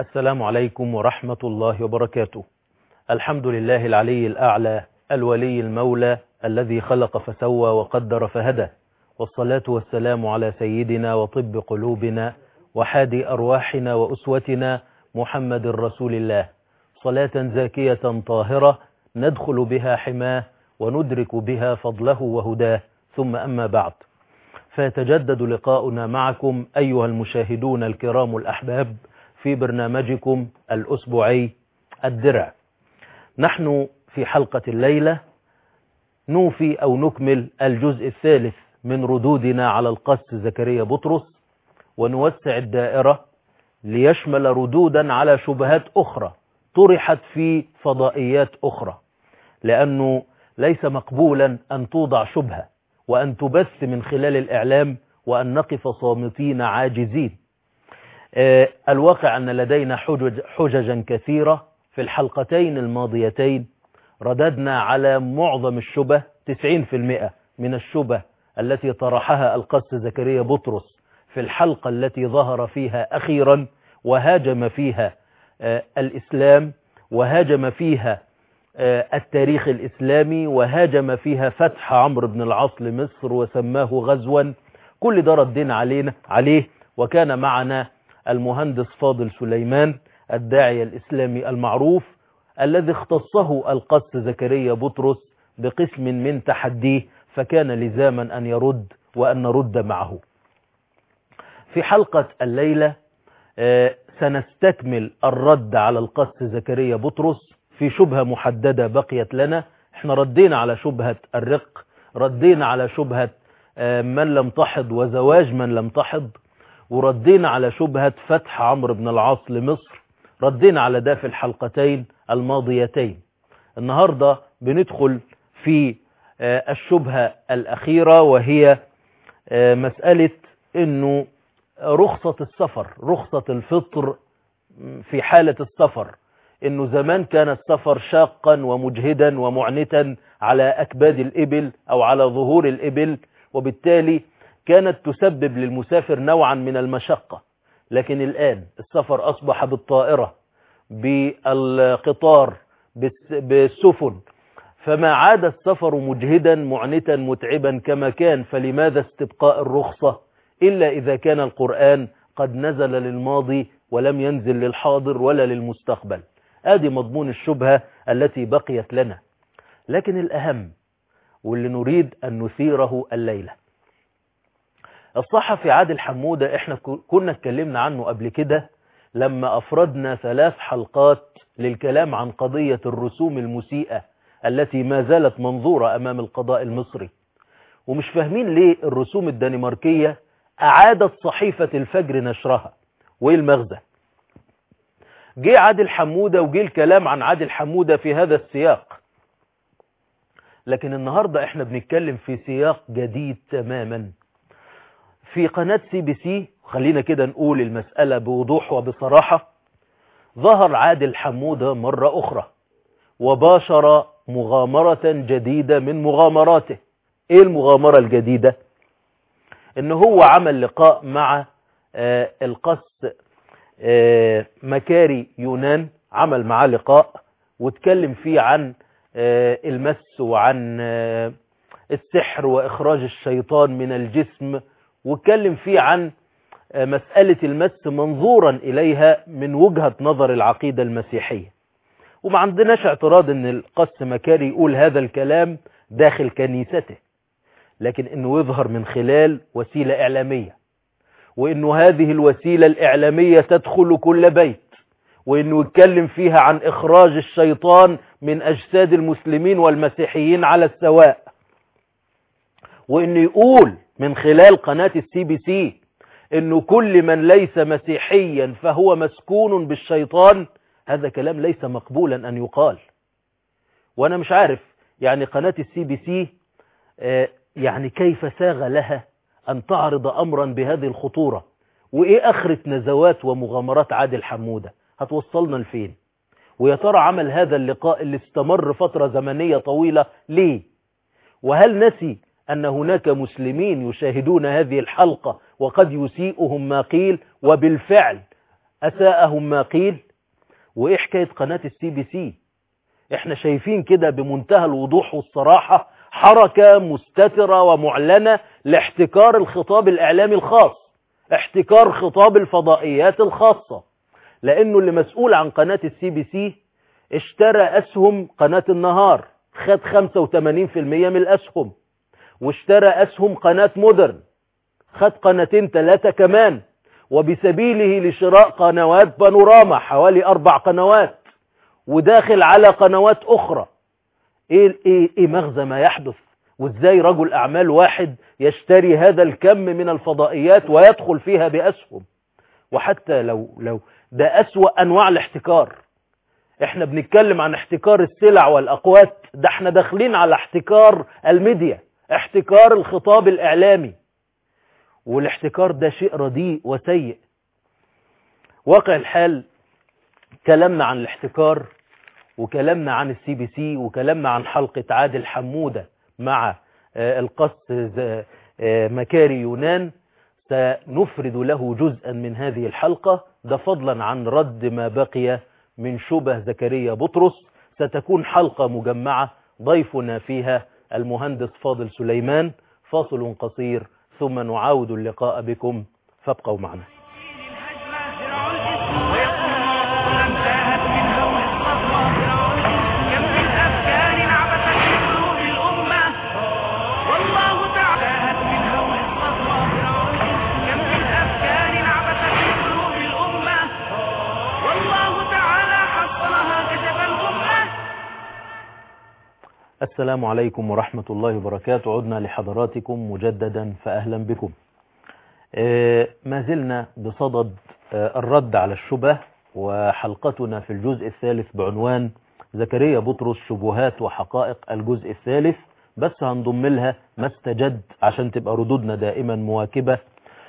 السلام عليكم ورحمة الله وبركاته الحمد لله العلي الأعلى الولي المولى الذي خلق فسوى وقدر فهدى والصلاة والسلام على سيدنا وطب قلوبنا وحادي أرواحنا وأسوتنا محمد رسول الله صلاة زاكية طاهرة ندخل بها حماه وندرك بها فضله وهداه ثم أما بعد فيتجدد لقاؤنا معكم أيها المشاهدون الكرام الأحباب في برنامجكم الأسبوعي الدرع نحن في حلقة الليلة نوفي أو نكمل الجزء الثالث من ردودنا على القس زكريا بطرس ونوسع الدائرة ليشمل ردودا على شبهات أخرى طرحت في فضائيات أخرى لأنه ليس مقبولا أن توضع شبهة وأن تبث من خلال الإعلام وأن نقف صامتين عاجزين آه الواقع أن لدينا حجج حججا كثيرة في الحلقتين الماضيتين رددنا على معظم الشبه 90% من الشبه التي طرحها القس زكريا بطرس في الحلقة التي ظهر فيها أخيرا وهاجم فيها آه الإسلام وهاجم فيها آه التاريخ الإسلامي وهاجم فيها فتح عمرو بن العاص لمصر وسماه غزوا كل ده ردنا علينا عليه وكان معنا المهندس فاضل سليمان الداعية الإسلامي المعروف الذي اختصه القس زكريا بطرس بقسم من تحديه فكان لزاما أن يرد وأن نرد معه في حلقة الليلة سنستكمل الرد على القس زكريا بطرس في شبهة محددة بقيت لنا احنا ردينا على شبهة الرق ردينا على شبهة من لم تحض وزواج من لم تحض وردينا على شبهة فتح عمرو بن العاص لمصر ردينا على ده في الحلقتين الماضيتين النهاردة بندخل في الشبهة الأخيرة وهي مسألة أنه رخصة السفر رخصة الفطر في حالة السفر أنه زمان كان السفر شاقا ومجهدا ومعنتا على أكباد الإبل أو على ظهور الإبل وبالتالي كانت تسبب للمسافر نوعا من المشقة لكن الآن السفر أصبح بالطائرة بالقطار بالسفن فما عاد السفر مجهدا معنتا متعبا كما كان فلماذا استبقاء الرخصة إلا إذا كان القرآن قد نزل للماضي ولم ينزل للحاضر ولا للمستقبل آدي مضمون الشبهة التي بقيت لنا لكن الأهم واللي نريد أن نثيره الليلة الصحفي عادل حمودة احنا كنا اتكلمنا عنه قبل كده لما أفردنا ثلاث حلقات للكلام عن قضية الرسوم المسيئة التي ما زالت منظورة أمام القضاء المصري ومش فاهمين ليه الرسوم الدنماركية أعادت صحيفة الفجر نشرها وإيه المغزى جه عادل حمودة وجه الكلام عن عادل حمودة في هذا السياق لكن النهاردة احنا بنتكلم في سياق جديد تماما في قناة سي بي سي خلينا كده نقول المسألة بوضوح وبصراحة ظهر عادل حمودة مرة أخرى وباشر مغامرة جديدة من مغامراته ايه المغامرة الجديدة ان هو عمل لقاء مع آه القس آه مكاري يونان عمل معاه لقاء واتكلم فيه عن آه المس وعن السحر واخراج الشيطان من الجسم واتكلم فيه عن مسألة المس منظورا إليها من وجهة نظر العقيدة المسيحية وما عندناش اعتراض ان القس مكاري يقول هذا الكلام داخل كنيسته لكن انه يظهر من خلال وسيلة اعلامية وانه هذه الوسيلة الاعلامية تدخل كل بيت وانه يتكلم فيها عن اخراج الشيطان من اجساد المسلمين والمسيحيين على السواء وانه يقول من خلال قناة السي بي سي انه كل من ليس مسيحيا فهو مسكون بالشيطان هذا كلام ليس مقبولا ان يقال وانا مش عارف يعني قناة السي بي سي يعني كيف ساغ لها ان تعرض امرا بهذه الخطورة وايه اخرة نزوات ومغامرات عادل حمودة هتوصلنا لفين ويا ترى عمل هذا اللقاء اللي استمر فترة زمنية طويلة ليه وهل نسي أن هناك مسلمين يشاهدون هذه الحلقة وقد يسيئهم ما قيل وبالفعل أساءهم ما قيل وإيه حكاية قناة السي بي سي احنا شايفين كده بمنتهى الوضوح والصراحة حركة مستترة ومعلنة لاحتكار الخطاب الإعلامي الخاص احتكار خطاب الفضائيات الخاصة لأنه اللي مسؤول عن قناة السي بي سي اشترى أسهم قناة النهار خد 85% من الأسهم واشترى أسهم قناة مودرن خد قناتين ثلاثة كمان وبسبيله لشراء قنوات بانوراما حوالي أربع قنوات وداخل على قنوات أخرى إيه, إيه, إيه مغزى ما يحدث وإزاي رجل أعمال واحد يشتري هذا الكم من الفضائيات ويدخل فيها بأسهم وحتى لو, لو ده أسوأ أنواع الاحتكار احنا بنتكلم عن احتكار السلع والأقوات ده احنا داخلين على احتكار الميديا احتكار الخطاب الإعلامي والاحتكار ده شيء رديء وسيء واقع الحال كلامنا عن الاحتكار وكلامنا عن السي بي سي وكلامنا عن حلقة عادل حمودة مع القص مكاري يونان سنفرد له جزءا من هذه الحلقة ده فضلا عن رد ما بقي من شبه زكريا بطرس ستكون حلقة مجمعة ضيفنا فيها المهندس فاضل سليمان فاصل قصير ثم نعاود اللقاء بكم فابقوا معنا السلام عليكم ورحمة الله وبركاته عدنا لحضراتكم مجددا فأهلا بكم ما زلنا بصدد الرد على الشبه وحلقتنا في الجزء الثالث بعنوان زكريا بطرس شبهات وحقائق الجزء الثالث بس هنضم لها ما استجد عشان تبقى ردودنا دائما مواكبة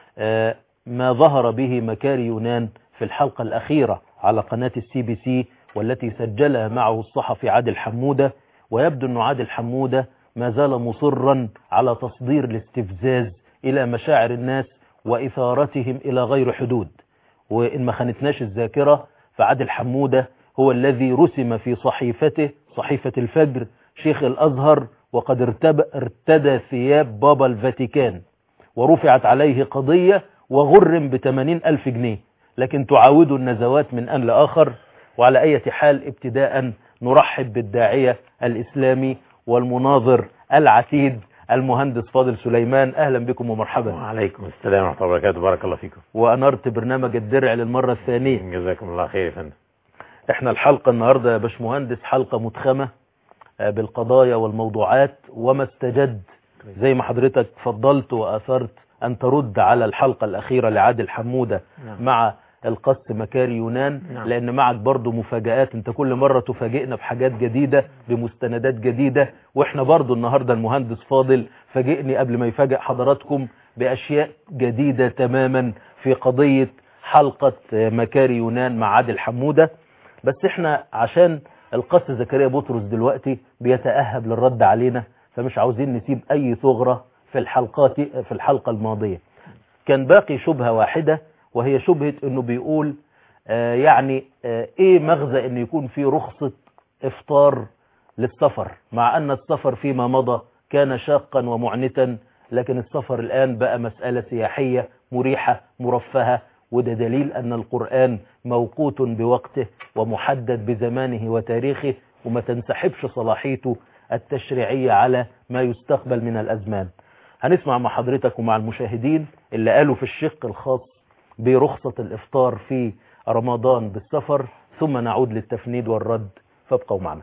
ما ظهر به مكاري يونان في الحلقة الأخيرة على قناة السي بي سي والتي سجلها معه الصحفي عادل حمودة ويبدو أن عادل حمودة ما زال مصرا على تصدير الاستفزاز إلى مشاعر الناس وإثارتهم إلى غير حدود وإن ما خانتناش الذاكرة فعادل حمودة هو الذي رسم في صحيفته صحيفة الفجر شيخ الأزهر وقد ارتدى ثياب بابا الفاتيكان ورفعت عليه قضية وغرم بثمانين ألف جنيه لكن تعاود النزوات من أن لآخر وعلى أي حال ابتداء نرحب بالداعية الإسلامي والمناظر العتيد المهندس فاضل سليمان أهلا بكم ومرحبا وعليكم السلام ورحمة الله وبركاته بارك الله فيكم وأنرت برنامج الدرع للمرة الثانية جزاكم الله خير يا فندم احنا الحلقة النهاردة يا باشمهندس حلقة متخمة بالقضايا والموضوعات وما استجد زي ما حضرتك فضلت وأثرت أن ترد على الحلقة الأخيرة لعادل حمودة نعم. مع القص مكاري يونان نعم. لأن معك برضو مفاجآت انت كل مرة تفاجئنا بحاجات جديدة بمستندات جديدة واحنا برضو النهاردة المهندس فاضل فاجئني قبل ما يفاجئ حضراتكم بأشياء جديدة تماما في قضية حلقة مكاري يونان مع عادل حمودة بس احنا عشان القص زكريا بطرس دلوقتي بيتأهب للرد علينا فمش عاوزين نسيب اي ثغرة في الحلقات في الحلقة الماضية كان باقي شبهة واحدة وهي شبهة انه بيقول آه يعني آه ايه مغزى ان يكون في رخصة افطار للسفر مع ان السفر فيما مضى كان شاقا ومعنتا لكن السفر الان بقى مسألة سياحية مريحة مرفهة وده دليل ان القرآن موقوت بوقته ومحدد بزمانه وتاريخه وما تنسحبش صلاحيته التشريعية على ما يستقبل من الازمان هنسمع مع حضرتك ومع المشاهدين اللي قالوا في الشق الخاص برخصة الإفطار في رمضان بالسفر ثم نعود للتفنيد والرد فابقوا معنا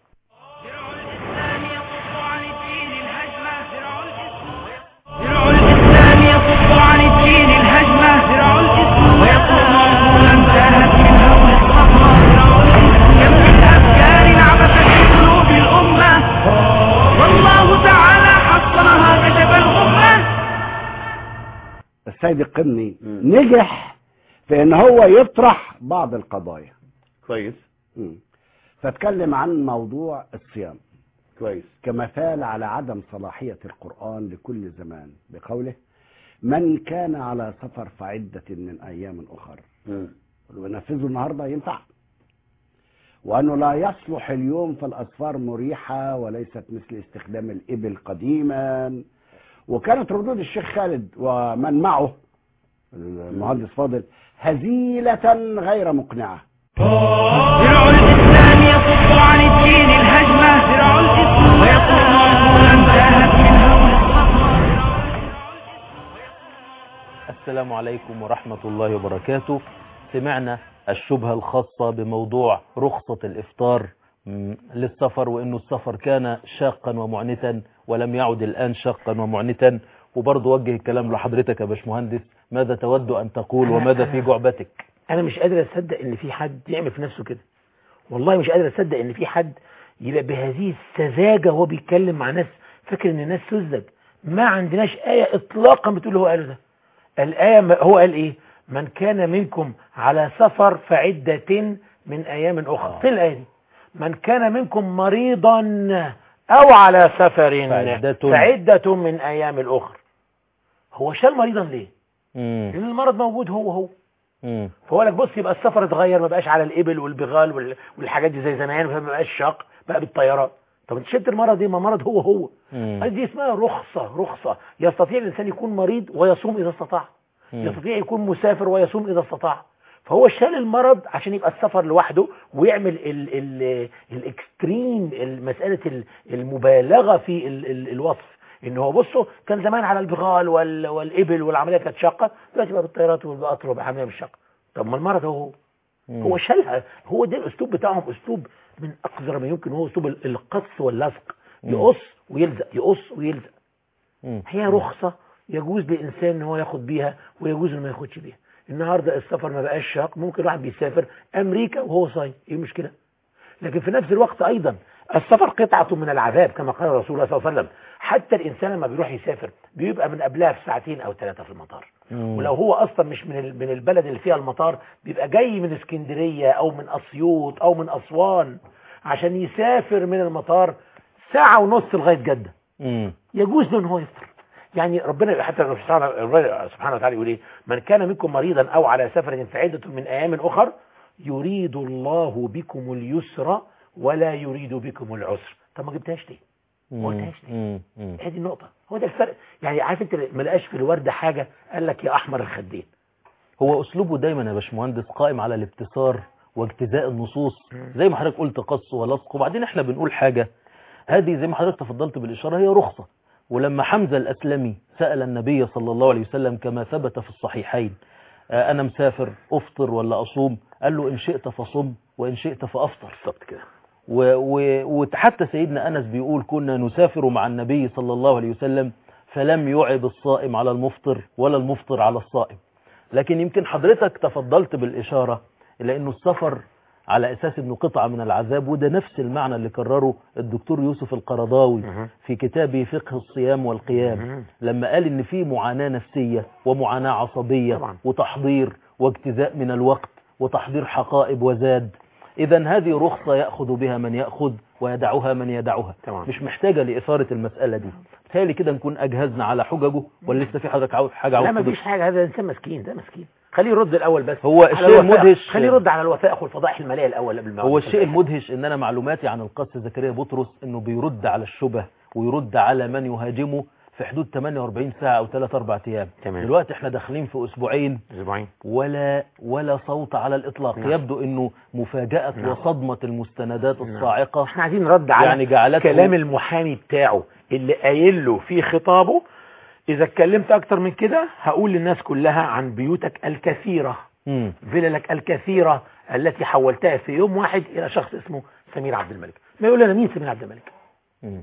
درع الإسلام يصد عن الدين الهجمة ويطلب عقولا تاهت من هول الصفا كم من أفكار عبثت في قلوب الأمة والله تعالى حصنها كتب الأمة السيد القمني نجح في ان هو يطرح بعض القضايا كويس مم. فاتكلم عن موضوع الصيام كويس كمثال على عدم صلاحية القرآن لكل زمان بقوله من كان على سفر فعدة من أيام أخر مم. ونفذه النهارده ينفع وأنه لا يصلح اليوم في الأسفار مريحة وليست مثل استخدام الإبل قديما وكانت ردود الشيخ خالد ومن معه المهندس فاضل هزيلة غير مقنعة درع الإسلام يصد عن الدين الهجمة درع الإسلام ويقول عقولا انتهت من هول السلام عليكم ورحمة الله وبركاته سمعنا الشبهة الخاصة بموضوع رخصة الإفطار م، للسفر وأنه السفر كان شاقا ومعنتا ولم يعد الآن شاقا ومعنتا وبرضه وجه الكلام لحضرتك يا باشمهندس ماذا تود أن تقول وماذا في جعبتك انا مش قادر اصدق ان في حد يعمل في نفسه كده والله مش قادر اصدق ان في حد يبقى بهذه السذاجه وهو بيتكلم مع ناس فاكر ان الناس سذج ما عندناش ايه اطلاقا بتقول اللي هو قاله ده الايه ما- هو قال ايه من كان منكم على سفر فعده من ايام اخرى فين الايه دي من كان منكم مريضا او على سفر فعدة. فعده من ايام الاخر هو شال مريضا ليه مم. لان المرض موجود هو هو مم. فهو لك بص يبقى السفر اتغير ما بقاش على الابل والبغال وال- والحاجات دي زي زمان فما بقاش شاق بقى بالطيارات طب انت شلت المرض دي ما مرض هو هو مم. دي اسمها رخصة رخصة يستطيع الانسان يكون مريض ويصوم اذا استطاع مم. يستطيع يكون مسافر ويصوم اذا استطاع فهو شال المرض عشان يبقى السفر لوحده ويعمل ال ال الاكستريم مسألة ال- المبالغة في ال ال الوصف ان هو بصوا كان زمان على البغال وال والابل والعمليه كانت شاقه دلوقتي بقى بالطيارات والقطر وبقى عمليه مش شاقه طب ما المرض هو هو مم. هو شالها هو ده الاسلوب بتاعهم اسلوب من اقذر ما يمكن هو اسلوب ال- القص واللصق مم. يقص ويلزق يقص ويلزق مم. هي رخصة يجوز للإنسان إن هو ياخد بيها ويجوز إنه ما ياخدش بيها النهاردة السفر ما بقاش شاق ممكن واحد بيسافر أمريكا وهو صايم إيه المشكلة لكن في نفس الوقت أيضا السفر قطعة من العذاب كما قال رسول الله صلى الله عليه وسلم حتى الإنسان لما بيروح يسافر بيبقى من قبلها في ساعتين أو ثلاثة في المطار مم. ولو هو أصلا مش من ال- من البلد اللي فيها المطار بيبقى جاي من اسكندرية أو من أسيوط أو من أسوان عشان يسافر من المطار ساعة ونص لغاية جدة مم. يجوز له ان هو يفطر يعني ربنا حتى الرب سبحانه الرب سبحانه وتعالى يقول ايه من كان منكم مريضا او على سفر فعدة من ايام اخر يريد الله بكم اليسر ولا يريد بكم العسر طب ما جبتهاش ليه ما قلتهاش ليه مم. مم. هذه النقطة هو ده الفرق يعني عارف انت ما لقاش في الوردة حاجة قال لك يا احمر الخدين هو اسلوبه دايما يا باشمهندس قائم على الابتسار واجتزاء النصوص زي ما حضرتك قلت قص ولصق وبعدين احنا بنقول حاجة هذه زي ما حضرتك تفضلت بالإشارة هي رخصة ولما حمزة الأسلمي سأل النبي صلى الله عليه وسلم كما ثبت في الصحيحين آه، أنا مسافر أفطر ولا أصوم قال له إن شئت فصم وإن شئت فأفطر بالظبط كده و- و- وحتى سيدنا أنس بيقول كنا نسافر مع النبي صلى الله عليه وسلم فلم يعب الصائم على المفطر ولا المفطر على الصائم لكن يمكن حضرتك تفضلت بالإشارة إلى أنه السفر على أساس أنه قطعة من العذاب وده نفس المعنى اللي كرره الدكتور يوسف القرضاوي مهم. في كتابه فقه الصيام والقيام مهم. لما قال ان في معاناة نفسية ومعاناة عصبية طبعا. وتحضير واجتزاء من الوقت وتحضير حقائب وزاد اذا هذه رخصة يأخذ بها من يأخذ ويدعها من يدعها تمام. مش محتاجة لإثارة المسألة دي بالتالي كده نكون أجهزنا على حججه ولا لسه في حضرتك عاوز حاجة عاوز لا ما تضيف؟ فيش حاجة هذا انسان مسكين ده مسكين خليه يرد الاول بس هو على الشيء الوثائق. المدهش- خليه يرد على الوثائق والفضائح المالية الاول قبل ما هو يقعد الشيء يتكلم. المدهش ان انا معلوماتي عن القس زكريا بطرس انه بيرد على الشبه ويرد على من يهاجمه في حدود 48 ساعة او 3 4 ايام تمام. دلوقتي احنا داخلين في اسبوعين اسبوعين ولا ولا صوت على الاطلاق نعم. يبدو انه مفاجأة نعم. وصدمة المستندات نعم. الصاعقة احنا عايزين رد على يعني جعلته- كلام المحامي بتاعه اللي قايل له في خطابه اذا اتكلمت اكتر من كده هقول للناس كلها عن بيوتك الكثيرة مم. فللك الكثيرة التي حولتها في يوم واحد الى شخص اسمه سمير عبد الملك ما يقول لنا مين سمير عبد الملك مم.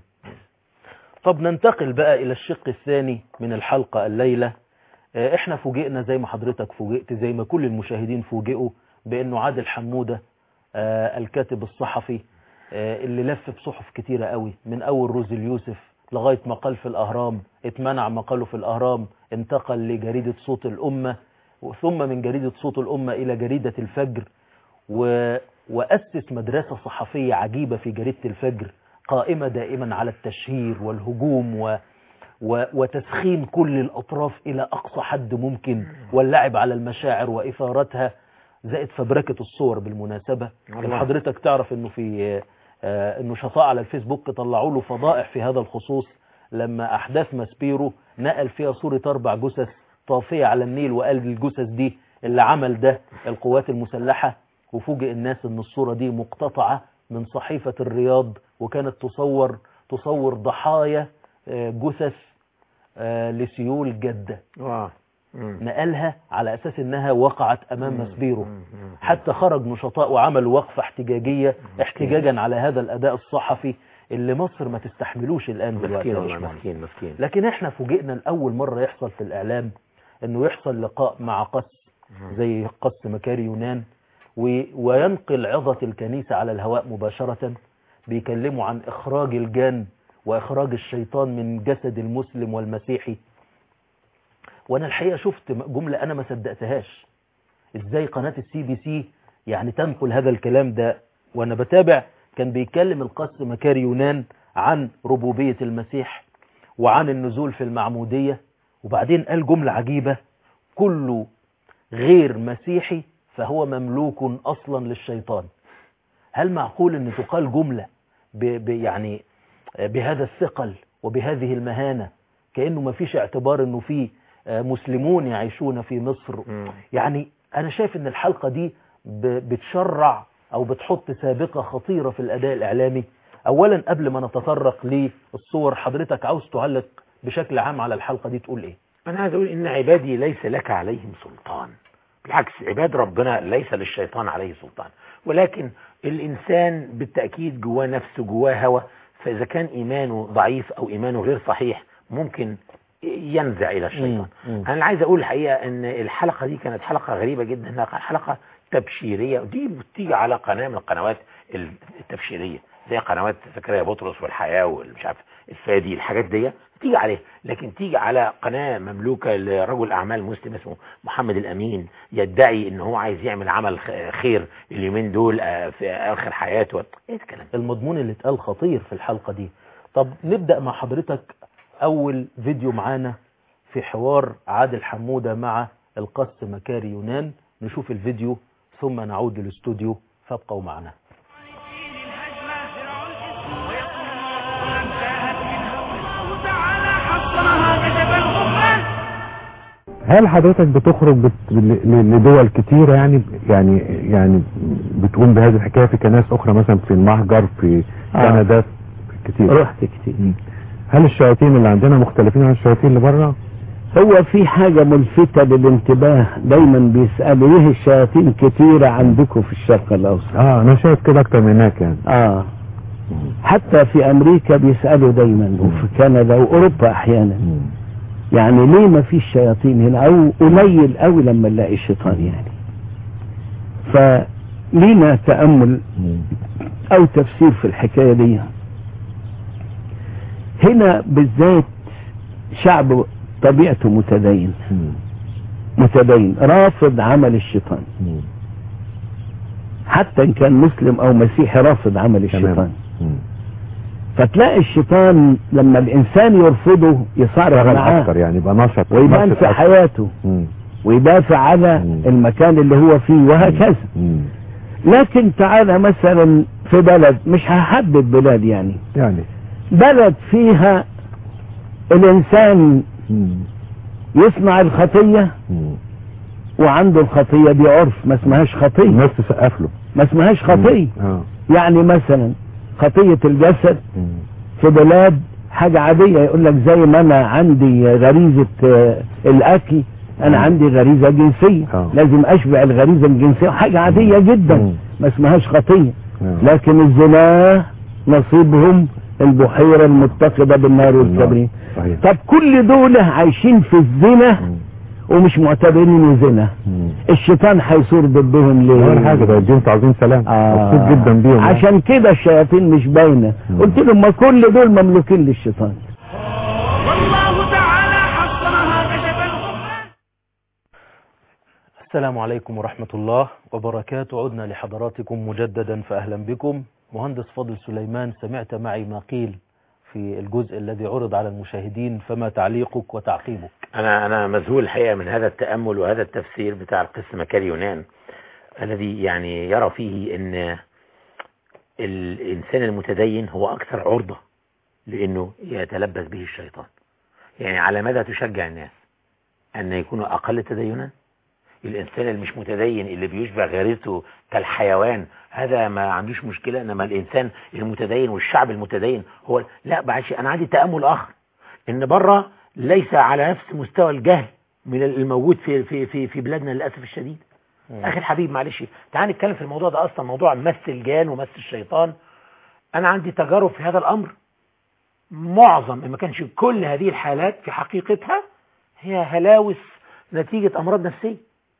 طب ننتقل بقى إلى الشق الثاني من الحلقة الليلة آه، احنا فوجئنا زي ما حضرتك فوجئت زي ما كل المشاهدين فوجئوا بأنه عادل حمودة آه، الكاتب الصحفي آه، اللي لف بصحف كتيرة قوي من أول روز اليوسف لغاية مقال في الأهرام اتمنع مقاله في الأهرام انتقل لجريدة صوت الأمة ثم من جريدة صوت الأمة إلى جريدة الفجر و... وأسس مدرسة صحفية عجيبة في جريدة الفجر قائمة دائما على التشهير والهجوم و... و... وتسخين كل الأطراف إلى أقصى حد ممكن واللعب على المشاعر وإثارتها زائد فبركة الصور بالمناسبة الله. كان حضرتك تعرف انه في آه، انه شطاء على الفيسبوك طلعوا له فضائح في هذا الخصوص لما احداث ماسبيرو نقل فيها صورة اربع جثث طافية على النيل وقال الجثث دي اللي عمل ده القوات المسلحة وفوجئ الناس ان الصورة دي مقتطعة من صحيفة الرياض وكانت تصور تصور ضحايا آه، جثث آه، لسيول جدة اه مم. نقلها على أساس أنها وقعت أمام مم. مسبيرو مم. مم. حتى خرج نشطاء وعملوا وقفة احتجاجية احتجاجا على هذا الأداء الصحفي اللي مصر ما تستحملوش الآن دلوقتي مسكين يا والله باشمهندس. مسكين مسكين لكن احنا فوجئنا لأول مرة يحصل في الإعلام أنه يحصل لقاء مع قس زي قس مكاري يونان و- وينقل عظة الكنيسة على الهواء مباشرة بيكلموا عن إخراج الجان وإخراج الشيطان من جسد المسلم والمسيحي وأنا الحقيقة شفت جملة أنا ما صدقتهاش إزاي قناة السي بي سي يعني تنقل هذا الكلام ده وأنا بتابع كان بيتكلم القس مكاري يونان عن ربوبية المسيح وعن النزول في المعمودية وبعدين قال جملة عجيبة كل غير مسيحي فهو مملوك أصلا للشيطان هل معقول أن تقال جملة ب ب يعني بهذا الثقل وبهذه المهانة كأنه ما فيش اعتبار أنه في آه، مسلمون يعيشون في مصر مم. يعني أنا شايف أن الحلقة دي ب- بتشرع أو بتحط سابقة خطيرة في الأداء الإعلامي أولا قبل ما نتطرق للصور حضرتك عاوز تعلق بشكل عام على الحلقة دي تقول إيه أنا عايز أقول إن عبادي ليس لك عليهم سلطان بالعكس عباد ربنا ليس للشيطان عليه سلطان ولكن الإنسان بالتأكيد جواه نفسه جواه هوى فإذا كان إيمانه ضعيف أو إيمانه غير صحيح ممكن ينزع إلى الشيطان مم. مم. أنا عايز أقول الحقيقة إن الحلقة دي كانت حلقة غريبة جدا إنها حلقة تبشيرية ودي بتيجي على قناة من القنوات التبشيرية زي قنوات زكريا بطرس والحياة والمش عارف الفادي الحاجات دي تيجي عليه لكن تيجي على قناة مملوكة لرجل أعمال مسلم اسمه محمد الأمين يدعي إن هو عايز يعمل عمل خ- خير اليومين دول آه، في آخر حياته إيه الكلام ده؟ المضمون اللي اتقال خطير في الحلقة دي طب نبدأ مع حضرتك أول فيديو معانا في حوار عادل حمودة مع القس مكاري يونان نشوف الفيديو ثم نعود للاستوديو فابقوا معنا هل حضرتك بتخرج بت... ل- ل- لدول كتيرة يعني يعني يعني بتقوم بهذه الحكاية في كنائس أخرى مثلا في المهجر في آه. كندا كتير رحت كتير هل الشياطين اللي عندنا مختلفين عن الشياطين اللي بره؟ هو في حاجة ملفتة للانتباه دايما بيسألوا ايه الشياطين كتيرة عندكم في الشرق الاوسط اه انا شايف كده اكتر من هناك يعني اه حتى في امريكا بيسألوا دايما وفي كندا واوروبا احيانا يعني ليه ما فيش شياطين هنا او قليل قوي لما نلاقي الشيطان يعني فلينا تأمل او تفسير في الحكاية دي هنا بالذات شعب طبيعته متدين متدين رافض عمل الشيطان حتى ان كان مسلم او مسيحي رافض عمل الشيطان فتلاقي الشيطان لما الانسان يرفضه يصارع يشتغل معاه اكتر يعني يبقى نشط ويبان نشط في أكتر. حياته مم. ويدافع على مم. المكان اللي هو فيه وهكذا مم. لكن تعالى مثلا في بلد مش هحدد بلاد يعني يعني بلد فيها الانسان مم. يصنع الخطية مم. وعنده الخطية دي عرف ما اسمهاش خطية الناس تسقف له ما اسمهاش خطية اه يعني مثلا خطية الجسد مم. في بلاد حاجة عادية يقول لك زي ما انا عندي غريزة آه، الاكل انا مم. عندي غريزة جنسية آه. لازم اشبع الغريزة الجنسية حاجة عادية جدا مم. ما اسمهاش خطية آه. لكن الزنا نصيبهم البحيرة المتقدة بالنار والكبريت صحيح طب كل دول عايشين في الزنا مم. ومش معتبرين انه زنا مم. الشيطان هيثور ضدهم ليه ولا حاجة ده الدين تعظيم سلام مبسوط جدا بيهم يعني. عشان كده الشياطين مش باينه مم. قلت لهم ما كل دول مملوكين للشيطان والله تعالى حصرها كشف الغفران السلام عليكم ورحمة الله وبركاته عدنا لحضراتكم مجددا فأهلا بكم مهندس فضل سليمان سمعت معي ما قيل في الجزء الذي عرض على المشاهدين فما تعليقك وتعقيبك أنا أنا مذهول الحقيقة من هذا التأمل وهذا التفسير بتاع القس مكاري يونان الذي يعني يرى فيه ان الانسان المتدين هو اكثر عرضة لانه يتلبس به الشيطان يعني على ماذا تشجع الناس ان يكونوا اقل تدينا الانسان اللي مش متدين اللي بيشبع غريزته كالحيوان هذا ما عندوش مشكلة انما الانسان المتدين والشعب المتدين هو لا بعدش انا عندي تأمل اخر ان بره ليس على نفس مستوى الجهل من الموجود في في في في بلادنا للاسف الشديد اخي الحبيب معلش تعال نتكلم في الموضوع ده اصلا موضوع مس الجان ومس الشيطان انا عندي تجارب في هذا الامر معظم ما كانش كل هذه الحالات في حقيقتها هي هلاوس نتيجة امراض نفسية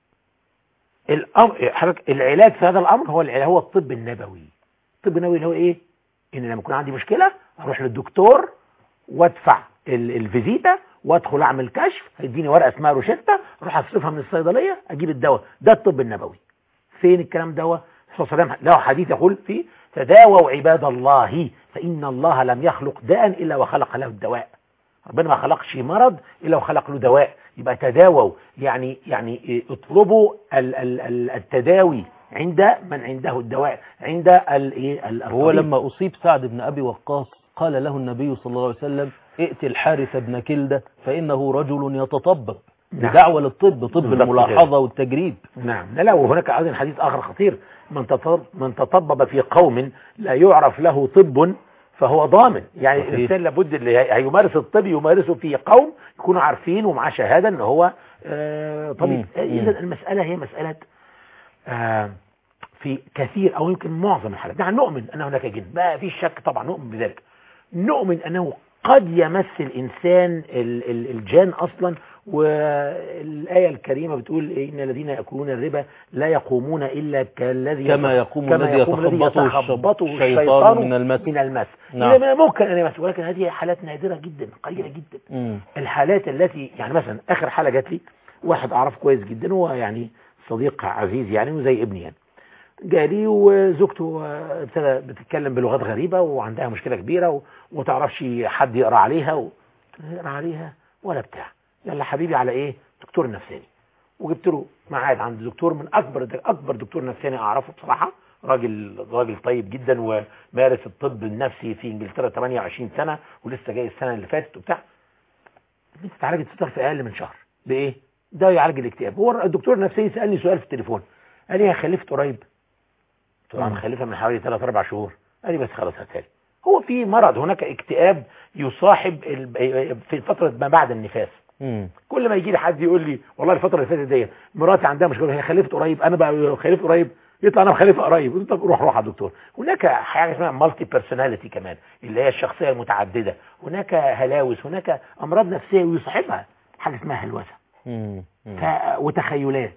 الأمر حضرتك العلاج في هذا الامر هو العلاج هو الطب النبوي الطب النبوي اللي هو ايه ان لما يكون عندي مشكلة اروح للدكتور وادفع ال- الفيزيتا وادخل اعمل كشف هيديني ورقه اسمها روشته اروح اصرفها من الصيدليه اجيب الدواء ده الطب النبوي فين الكلام دوت الرسول صلى الله عليه وسلم له حديث يقول فيه تداووا عباد الله فان الله لم يخلق داء الا وخلق له الدواء ربنا ما خلقش مرض الا وخلق له دواء يبقى تداووا يعني يعني إيه، اطلبوا ال- ال- ال- التداوي عند من عنده الدواء عند ال- إيه، ال- هو الطبيب. لما أصيب سعد بن أبي وقاص قال له النبي صلى الله عليه وسلم ائت الحارث بن كلدة فإنه رجل يتطبب نعم. بدعوة للطب طب بالضبط الملاحظة والتجريب نعم لا لا وهناك أيضا حديث آخر خطير من تطب من تطبب في قوم لا يعرف له طب فهو ضامن يعني صحيح. الإنسان لابد اللي هي- هيمارس الطب يمارسه في قوم يكونوا عارفين ومعاه شهادة ان هو آه، طبيب مم. إذا المسألة هي مسألة آه، في كثير أو يمكن معظم الحالات نعم نؤمن أن هناك جن ما فيش شك طبعا نؤمن بذلك نؤمن أنه قد يمس الإنسان ال- ال- الجان أصلا والآية الكريمة بتقول إن الذين يأكلون الربا لا يقومون إلا كالذي كما يقوم الذي الذي يتخبطه يتخبطه الشيطان الشيطان من المس. من المس نعم. إذا ممكن أن يمس ولكن هذه حالات نادرة جدا قليلة جدا مم. الحالات التي يعني مثلا آخر حالة جات لي واحد أعرف كويس جدا هو يعني صديق عزيز يعني وزي ابني يعني جالي وزوجته آه، ابتدى بتتكلم بلغات غريبة وعندها مشكلة كبيرة و- وما تعرفش حد يقرأ عليها و... يقرأ عليها ولا بتاع يلا حبيبي على ايه دكتور نفساني وجبت له ميعاد عند دكتور من اكبر اكبر دكتور نفساني اعرفه بصراحة راجل راجل طيب جدا ومارس الطب النفسي في انجلترا 28 سنة ولسه جاي السنة اللي فاتت وبتاع البنت اتعالجت ستار في اقل من شهر بايه ده يعالج الاكتئاب هو الدكتور النفسي سالني سؤال في التليفون قال لي خلفت قريب قلت له انا مخلفها من حوالي 3 4 شهور قال لي بس خلاص هاتها لي هو في مرض هناك اكتئاب يصاحب ال- في فتره ما بعد النفاس مم. كل ما يجي لي حد يقول لي والله الفتره اللي فاتت دي مراتي عندها مشكله هي خلفت قريب انا بقى خلفت قريب يطلع انا مخلفه قريب قلت طب روح روح على الدكتور هناك حاجه اسمها مالتي بيرسوناليتي كمان اللي هي الشخصيه المتعدده هناك هلاوس هناك امراض نفسيه ويصاحبها حاجه اسمها هلوسه مم. مم. ف- وتخيلات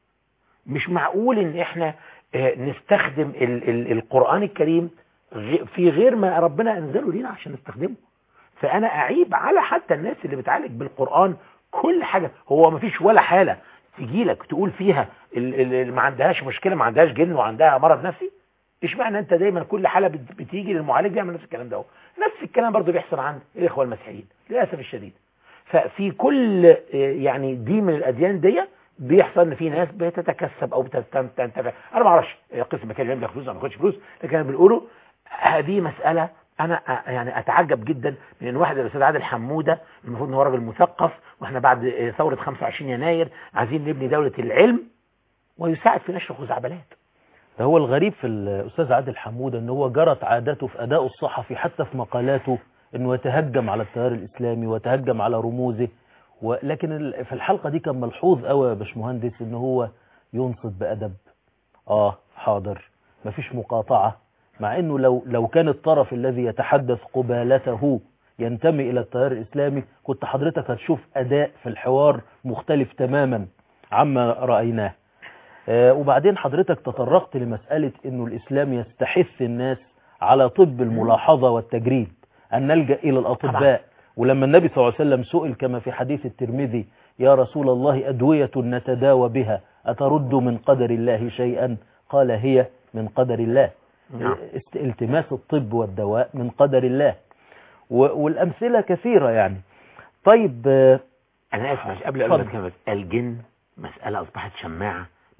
مش معقول ان احنا آه، نستخدم ال ال القرآن الكريم غ- في غير ما ربنا انزله لينا عشان نستخدمه فانا اعيب على حتى الناس اللي بتعالج بالقرآن كل حاجة هو ما فيش ولا حالة تجي لك تقول فيها ال- ال- اللي ما عندهاش مشكلة ما عندهاش جن وعندها مرض نفسي ايش معنى انت دايما كل حالة بت- بتيجي للمعالج بيعمل نفس الكلام ده هو. نفس الكلام برضو بيحصل عند الاخوة المسيحيين للاسف الشديد ففي كل آه، يعني دين من الاديان دي بيحصل ان في ناس بتتكسب او بتنتفع انا ما اعرفش قسم كان بياخد فلوس او ما بياخدش فلوس لكن بنقوله هذه مساله انا أ- يعني اتعجب جدا من ان واحد زي الاستاذ عادل حموده المفروض ان هو راجل مثقف واحنا بعد آه، ثوره 25 يناير عايزين نبني دوله العلم ويساعد في نشر خزعبلات ده هو الغريب في الأستاذ عادل حمودة أنه هو جرت عادته في أداء الصحفي حتى في مقالاته أنه يتهجم على التيار الإسلامي ويتهجم على رموزه ولكن ال- في الحلقة دي كان ملحوظ قوي يا باشمهندس أنه هو ينصت بأدب آه حاضر مفيش مقاطعة مع أنه لو لو كان الطرف الذي يتحدث قبالته ينتمي إلى التيار الإسلامي كنت حضرتك هتشوف أداء في الحوار مختلف تماما عما رأيناه آه، وبعدين حضرتك تطرقت لمسألة انه الاسلام يستحث الناس على طب الملاحظة والتجريب ان نلجأ الى الاطباء ولما النبي صلى الله عليه وسلم سئل كما في حديث الترمذي يا رسول الله ادوية نتداوى بها اترد من قدر الله شيئا قال هي من قدر الله نعم. است- التماس الطب والدواء من قدر الله و- والامثلة كثيرة يعني طيب آه، انا اسف مش قبل اتفضل. قبل ما أتكلم بس الجن مساله اصبحت شماعه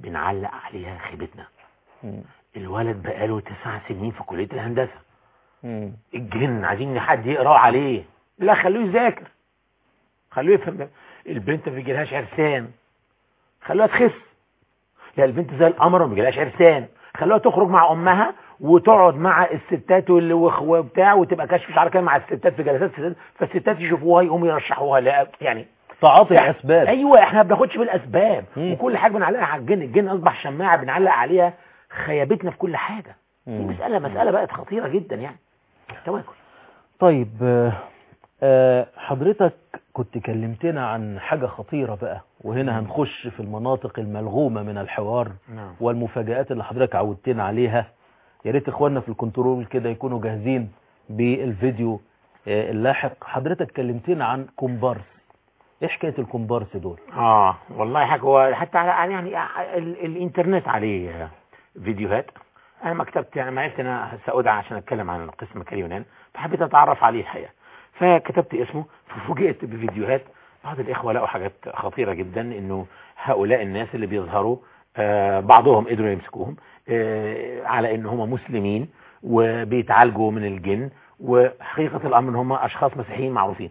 بنعلق عليها خيبتنا مم. الولد بقاله تسع سنين في كلية الهندسة مم. الجن عايزين حد يقرا عليه لا خلوه يذاكر خلوه يفهم البنت ما بيجيلهاش عرسان خلوها تخس لا البنت زي القمر وما بيجيلهاش عرسان خلوها تخرج مع امها وتقعد مع الستات واللي وخ- وبتاع وتبقى كشف شعر كده مع الستات في جلسات ستات فالستات يشوفوها يقوموا يرشحوها لا يعني تعاطي يعني- الاسباب ايوه احنا ما بناخدش بالاسباب مم. وكل حاجه بنعلقها على الجن الجن اصبح شماعه بنعلق عليها خيابتنا في كل حاجه دي مم. مساله مساله بقت خطيره جدا يعني تواكل طيب آه، آه، حضرتك كنت كلمتنا عن حاجة خطيرة بقى وهنا هنخش في المناطق الملغومة من الحوار نعم والمفاجآت اللي حضرتك عودتنا عليها يا ريت اخواننا في الكنترول كده يكونوا جاهزين بالفيديو آه، اللاحق حضرتك كلمتنا عن كومبارس ايه حكاية الكومبارس دول اه والله حاجه هو حتى على يعني ال الانترنت عليه فيديوهات انا ما كتبت يعني ما عرفت انا سأدعى عشان اتكلم عن قسم مكان اليونان فحبيت اتعرف عليه الحقيقه فكتبت اسمه ففوجئت بفيديوهات بعض الاخوه لقوا حاجات خطيره جدا انه هؤلاء الناس اللي بيظهروا آه بعضهم قدروا يمسكوهم آه على ان هم مسلمين وبيتعالجوا من الجن وحقيقه الامر ان هم اشخاص مسيحيين معروفين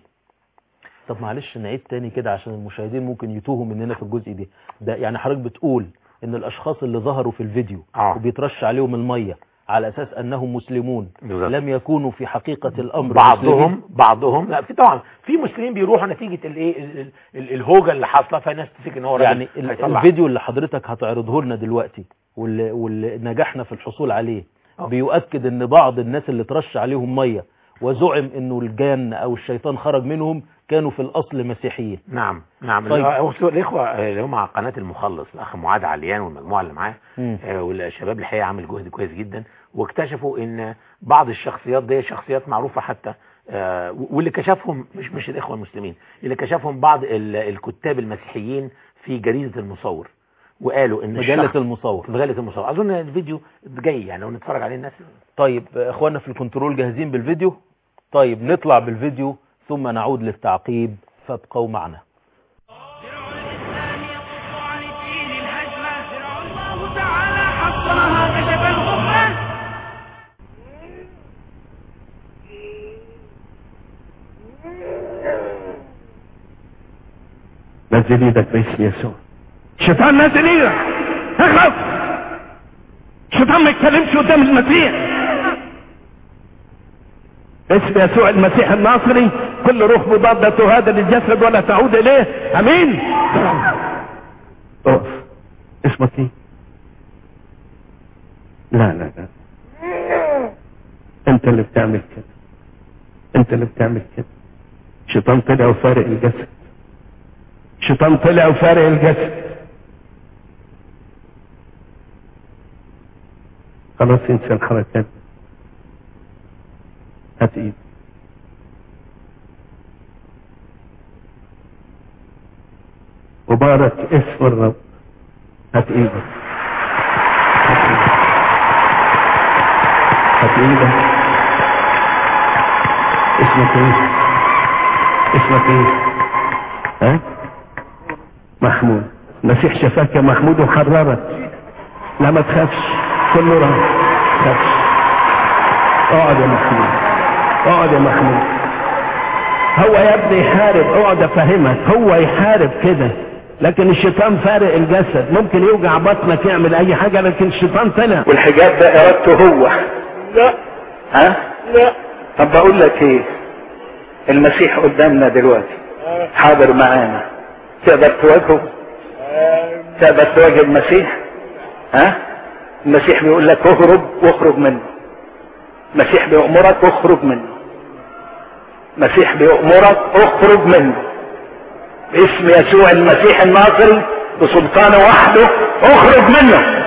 طب معلش نعيد تاني كده عشان المشاهدين ممكن يتوهوا مننا في الجزء دي ده يعني حضرتك بتقول ان الاشخاص اللي ظهروا في الفيديو آه. وبيترش عليهم المية على اساس انهم مسلمون بالظبط. لم يكونوا في حقيقة الامر بعضهم مسلمين. بعضهم لا في طبعا في مسلمين بيروحوا نتيجه الايه ال- ال- ال- الهوجه اللي حاصله فالناس تفتكر ان هو راجل يعني ال- هيطلع. الفيديو اللي حضرتك هتعرضه لنا دلوقتي واللي, واللي نجحنا في الحصول عليه آه. بيؤكد ان بعض الناس اللي ترش عليهم مية وزعم انه الجان او الشيطان خرج منهم كانوا في الاصل مسيحيين نعم نعم طيب. طيب. الاخوه اللي هم على قناه المخلص الاخ معاذ عليان والمجموعه اللي معاه مم. آه، والشباب الحقيقه عامل جهد كويس جدا واكتشفوا ان بعض الشخصيات دي شخصيات معروفه حتى آه، واللي كشفهم مش مش الاخوه المسلمين اللي كشفهم بعض ال- الكتاب المسيحيين في جريده المصور وقالوا ان مجلة الشخص- المصور في مجله المصور اظن الفيديو جاي يعني لو نتفرج عليه الناس طيب اخواننا في الكنترول جاهزين بالفيديو طيب نطلع بالفيديو ثم نعود للتعقيب فابقوا معنا درع الإسلام يصد عن الدين الهجمة درع الله تعالى حصرها كشف الغمة نزل ايدك باسم يسوع شيطان نزل ايدك اخلص شيطان ما يتكلمش قدام المسيح اسم يسوع المسيح الناصري كل روح مضادة تهادى للجسد ولا تعود اليه امين اقف اسمك ايه لا لا لا انت اللي بتعمل كده انت اللي بتعمل كده شيطان طلع وفارق الجسد شيطان طلع وفارق الجسد خلاص انسى الحركات هات ايد وبارك اسم الرب هات ايدك هات ايدك اسمك ايه اسمك ايه ها محمود المسيح شفاك يا محمود وحررك لا ما تخافش كله راح ما تخافش اقعد يا محمود اقعد يا محمود هو يا ابني يحارب اقعد افهمك هو يحارب كده لكن الشيطان فارق الجسد ممكن يوجع بطنك يعمل اي حاجة لكن الشيطان طلع والحجاب ده ارادته هو لا ها لا طب بقول لك ايه المسيح قدامنا دلوقتي حاضر معانا تقدر تواجهه تقدر تواجه المسيح ها المسيح بيقول لك اهرب واخرج منه المسيح بيأمرك اخرج منه المسيح بيأمرك اخرج منه باسم يسوع المسيح الناصري بسلطانه وحده اخرج منه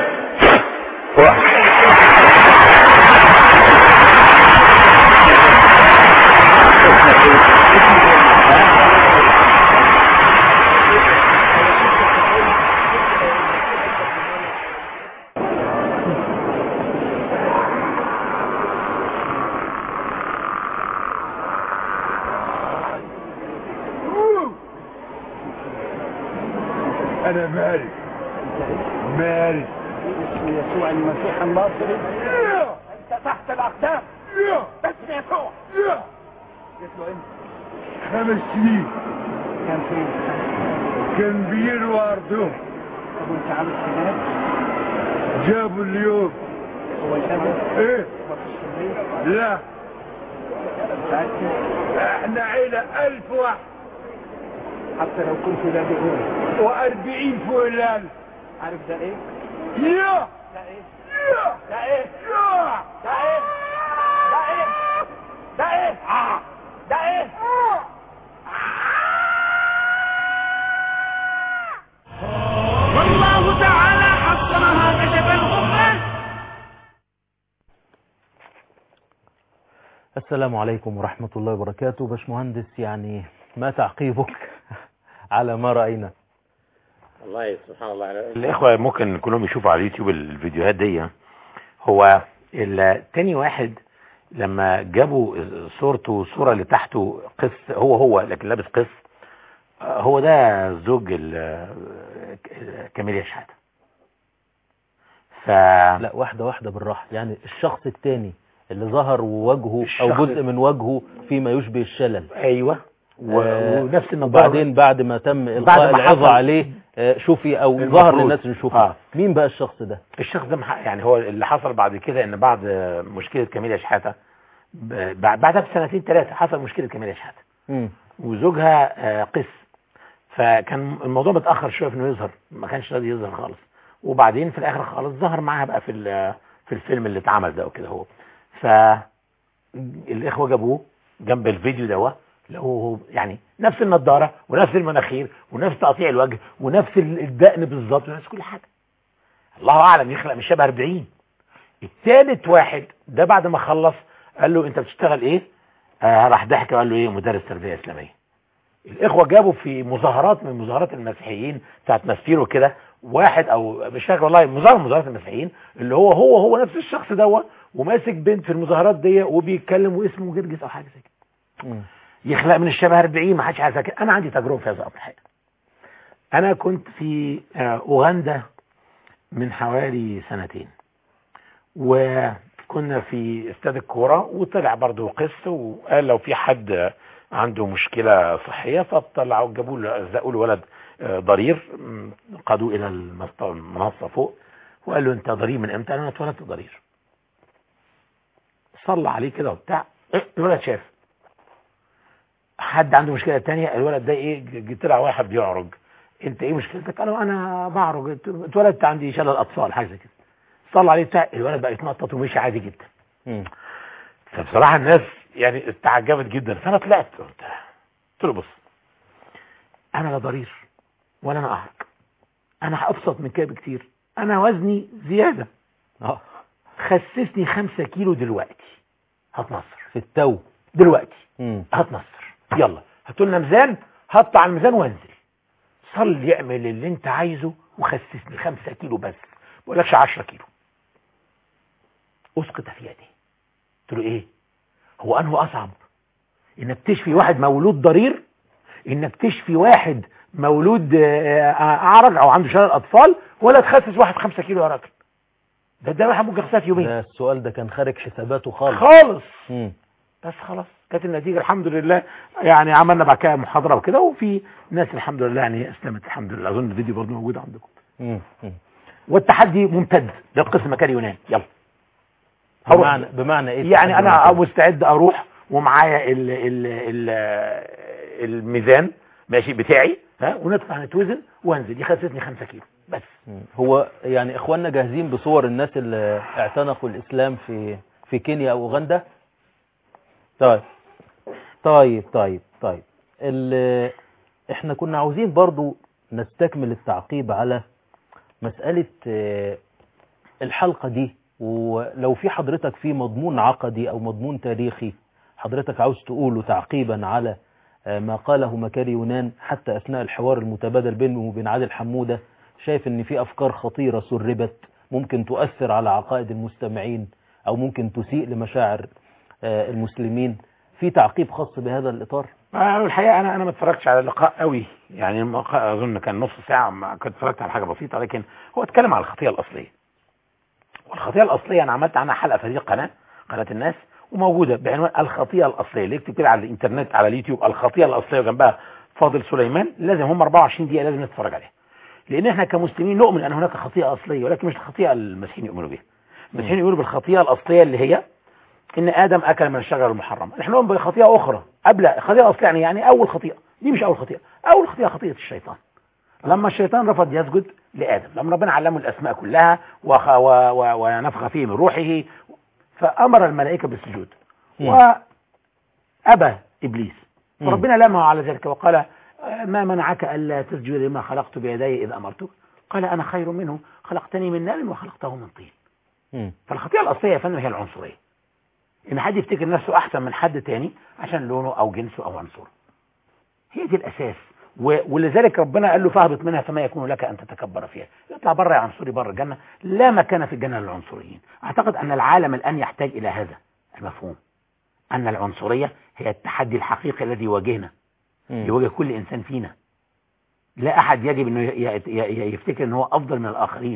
انا مالك مارس اسم يسوع المسيح الناصري انت تحت الاقدام باسم يسوع جيت له امتى؟ خمس سنين كان فين؟ كان بيروا أرضهم طب وانت عامل هناك؟ جابوا اليوم هو الأمل ايه مفيش في البيت لا متأكد احنا عيلة ألف واحد حتى لو كنت بادئ هنا وأربعين فلان عارف ده ايه؟ يا ده ايه؟ يا ده ايه؟ يا ده ايه؟ ده ايه؟ ده ايه؟ ده ايه؟ والله تعالى حصنها كشف الغمة السلام عليكم ورحمة الله وبركاته باشمهندس يعني ما تعقيبك على ما رأينا والله سبحان الله الاخوه ممكن كلهم يشوفوا على اليوتيوب الفيديوهات دي هو التاني واحد لما جابوا صورته صورة اللي تحته قس هو هو لكن لابس قس هو ده زوج ال- كاميليا شحاتة ف لا واحدة واحدة بالراحة يعني الشخص التاني اللي ظهر ووجهه الشخص- أو جزء من وجهه فيما يشبه الشلل ايوه و... آه، ونفس النظارة وبعدين بعد ما تم بعد إلقاء ما العظة حصل- عليه آه، شوفي أو المفروض. ظهر للناس نشوفه آه. مين بقى الشخص ده الشخص ده مح- يعني هو اللي حصل بعد كده ان بعد مشكلة كاميليا شحاتة ب- بعدها بسنتين ثلاثة حصل مشكلة كاميليا شحاتة مم. وزوجها آه، قس فكان الموضوع متأخر شوية في انه يظهر ما كانش راضي يظهر خالص وبعدين في الاخر خالص ظهر معاها بقى في ال- في الفيلم اللي اتعمل ده وكده هو فالاخوة جابوه جنب الفيديو دوت لقوه يعني نفس النضارة ونفس المناخير ونفس تقطيع الوجه ونفس ال- الدقن بالظبط ونفس كل حاجة الله اعلم يخلق مش شبه 40 الثالث واحد ده بعد ما خلص قال له انت بتشتغل ايه آه راح ضحك وقال له ايه مدرس تربيه اسلاميه الاخوه جابوا في مظاهرات من مظاهرات المسيحيين بتاعت ماسبيرو كده واحد او مش فاكر والله مظاهره من مظاهرات المسيحيين اللي هو هو هو نفس الشخص دوت وماسك بنت في المظاهرات دي وبيتكلم واسمه جرجس او حاجه زي كده مم. يخلق من الشبه 40 ما حدش عايز كده انا عندي تجربه في هذا الامر الحقيقه انا كنت في آه، اوغندا من حوالي سنتين وكنا في استاد الكوره وطلع برضه قس وقال لو في حد عنده مشكله صحيه فطلعوا جابوا له زقوا له ولد آه، ضرير م، قادوه الى المست- المنصه فوق وقال له انت ضرير من امتى؟ قال له انا اتولدت ضرير صلى عليه كده وبتاع إيه، الولد شاف حد عنده مشكله تانية الولد ده ايه ج- ج- طلع واحد بيعرج انت ايه مشكلتك قال له انا بعرج ات- اتولدت عندي شلل اطفال حاجه زي كده صلى عليه بتاع الولد بقى يتنطط ومشي عادي جدا مم. فبصراحه الناس يعني استعجبت جدا فانا طلعت قلت قلت له بص انا لا ضرير ولا انا اعرج انا ابسط من كده بكتير انا وزني زياده اه خسسني خمسة كيلو دلوقتي هتنصر في التو دلوقتي مم. هتنصر يلا هاتوا لنا ميزان حط على الميزان وانزل صل اعمل اللي انت عايزه وخسسني خمسة كيلو بس ما بقولكش 10 كيلو اسقط في يدي قلت له ايه هو انه اصعب انك تشفي واحد مولود ضرير انك تشفي واحد مولود آه، آه، اعرج او عنده شلل اطفال ولا تخسس واحد خمسة كيلو يا راجل ده ده واحد ممكن يخسسها في يومين ده السؤال ده كان خارج حساباته خالص خالص مم. بس خلاص كانت النتيجة الحمد لله يعني عملنا بعد كده محاضرة وكده وفي ناس الحمد لله يعني اسلمت الحمد لله اظن الفيديو برضه موجود عندكم مم. مم. والتحدي ممتد للقسم مكان يونان يلا هروح. بمعنى بمعنى ايه يعني التحدي انا المكان؟ مستعد اروح ومعايا ال ال ال الميزان ماشي بتاعي ها ونطلع نتوزن وانزل يخسسني 5 كيلو بس مم. هو يعني اخواننا جاهزين بصور الناس اللي اعتنقوا الاسلام في في كينيا او اوغندا طيب طيب طيب طيب ال- احنا كنا عاوزين برضو نستكمل التعقيب على مسألة آه، الحلقة دي ولو في حضرتك في مضمون عقدي او مضمون تاريخي حضرتك عاوز تقوله تعقيبا على آه، ما قاله مكاري يونان حتى اثناء الحوار المتبادل بينه وبين عادل حمودة شايف ان في افكار خطيرة سربت ممكن تؤثر على عقائد المستمعين او ممكن تسيء لمشاعر آه، المسلمين في تعقيب خاص بهذا الاطار آه، الحقيقه انا انا ما اتفرجتش على اللقاء قوي يعني اللقاء اظن كان نص ساعه ما كنت اتفرجت على حاجه بسيطه لكن هو اتكلم على الخطيه الاصليه والخطيه الاصليه انا عملت عنها حلقه في هذه القناه قناه الناس وموجوده بعنوان الخطيه الاصليه اللي يكتب كده على الانترنت على اليوتيوب الخطيه الاصليه وجنبها فاضل سليمان لازم هم 24 دقيقه لازم نتفرج عليها لان احنا كمسلمين نؤمن ان هناك خطيئه اصليه ولكن مش الخطيئه المسيحيين يؤمنوا بها المسيحيين يؤمنوا بالخطيئه الاصليه اللي هي ان ادم اكل من الشجره المحرمه احنا نؤمن بخطيئه اخرى قبل خطيئه اصليه يعني يعني اول خطيئه دي مش اول خطيئه اول خطيئه خطيئه الشيطان لما الشيطان رفض يسجد لادم لما ربنا علمه الاسماء كلها وخ و و ونفخ فيه من روحه فامر الملائكه بالسجود وابى ابليس فربنا لامه على ذلك وقال آه، ما منعك الا تسجد لما خلقت بيدي اذ امرتك قال انا خير منه خلقتني من نار وخلقته من طين مم. فالخطيئه الاصليه يا فندم هي العنصريه ان حد يفتكر نفسه احسن من حد تاني عشان لونه او جنسه او عنصره هي دي الاساس و- ولذلك ربنا قال له فاهبط منها فما يكون لك ان تتكبر فيها يطلع بره يا عنصري بره الجنه لا مكان في الجنه للعنصريين اعتقد ان العالم الان يحتاج الى هذا المفهوم ان العنصريه هي التحدي الحقيقي الذي يواجهنا مم. يواجه كل انسان فينا لا احد يجب انه ي- ي- ي- يفتكر ان هو افضل من الاخرين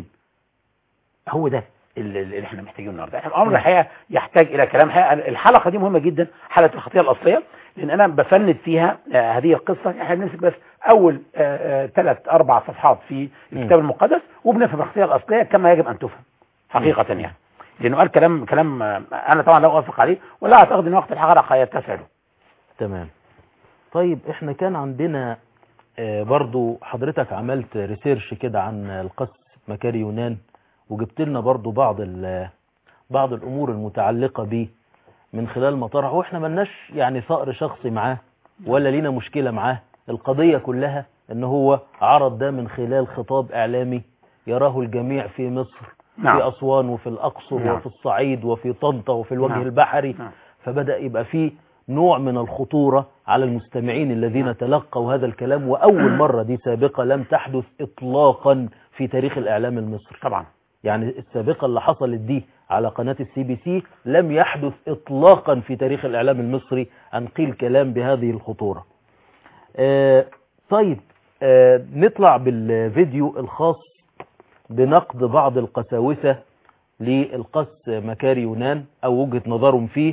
هو ده اللي اللي احنا محتاجينه النهارده احنا الامر الحقيقه يحتاج الى كلام حقيقة. الحلقه دي مهمه جدا حلقه الخطيه الاصليه لان انا بفند فيها آه، هذه القصه احنا بنمسك بس اول ثلاث اربع صفحات في الكتاب المقدس وبنفهم الخطيه الاصليه كما يجب ان تفهم حقيقه يعني لانه قال كلام كلام آه، انا طبعا لا اوافق عليه ولا اعتقد ان وقت الحلقه يتسع له تمام طيب احنا كان عندنا آه، برضو حضرتك عملت ريسيرش كده عن القس مكاري يونان وجبت لنا برضو بعض ال- بعض الامور المتعلقة به من خلال ما طرح واحنا ملناش يعني ثأر شخصي معاه ولا لينا مشكلة معاه القضية كلها ان هو عرض ده من خلال خطاب اعلامي يراه الجميع في مصر نعم. في اسوان وفي الاقصر نعم. وفي الصعيد وفي طنطا وفي الوجه نعم. البحري نعم. فبدأ يبقى فيه نوع من الخطورة على المستمعين الذين تلقوا هذا الكلام وأول مرة دي سابقة لم تحدث إطلاقا في تاريخ الإعلام المصري طبعا يعني السابقة اللي حصلت دي على قناة السي بي سي لم يحدث إطلاقا في تاريخ الإعلام المصري أن قيل كلام بهذه الخطورة آه طيب آه نطلع بالفيديو الخاص بنقد بعض القساوسة للقس مكاري يونان أو وجهة نظرهم فيه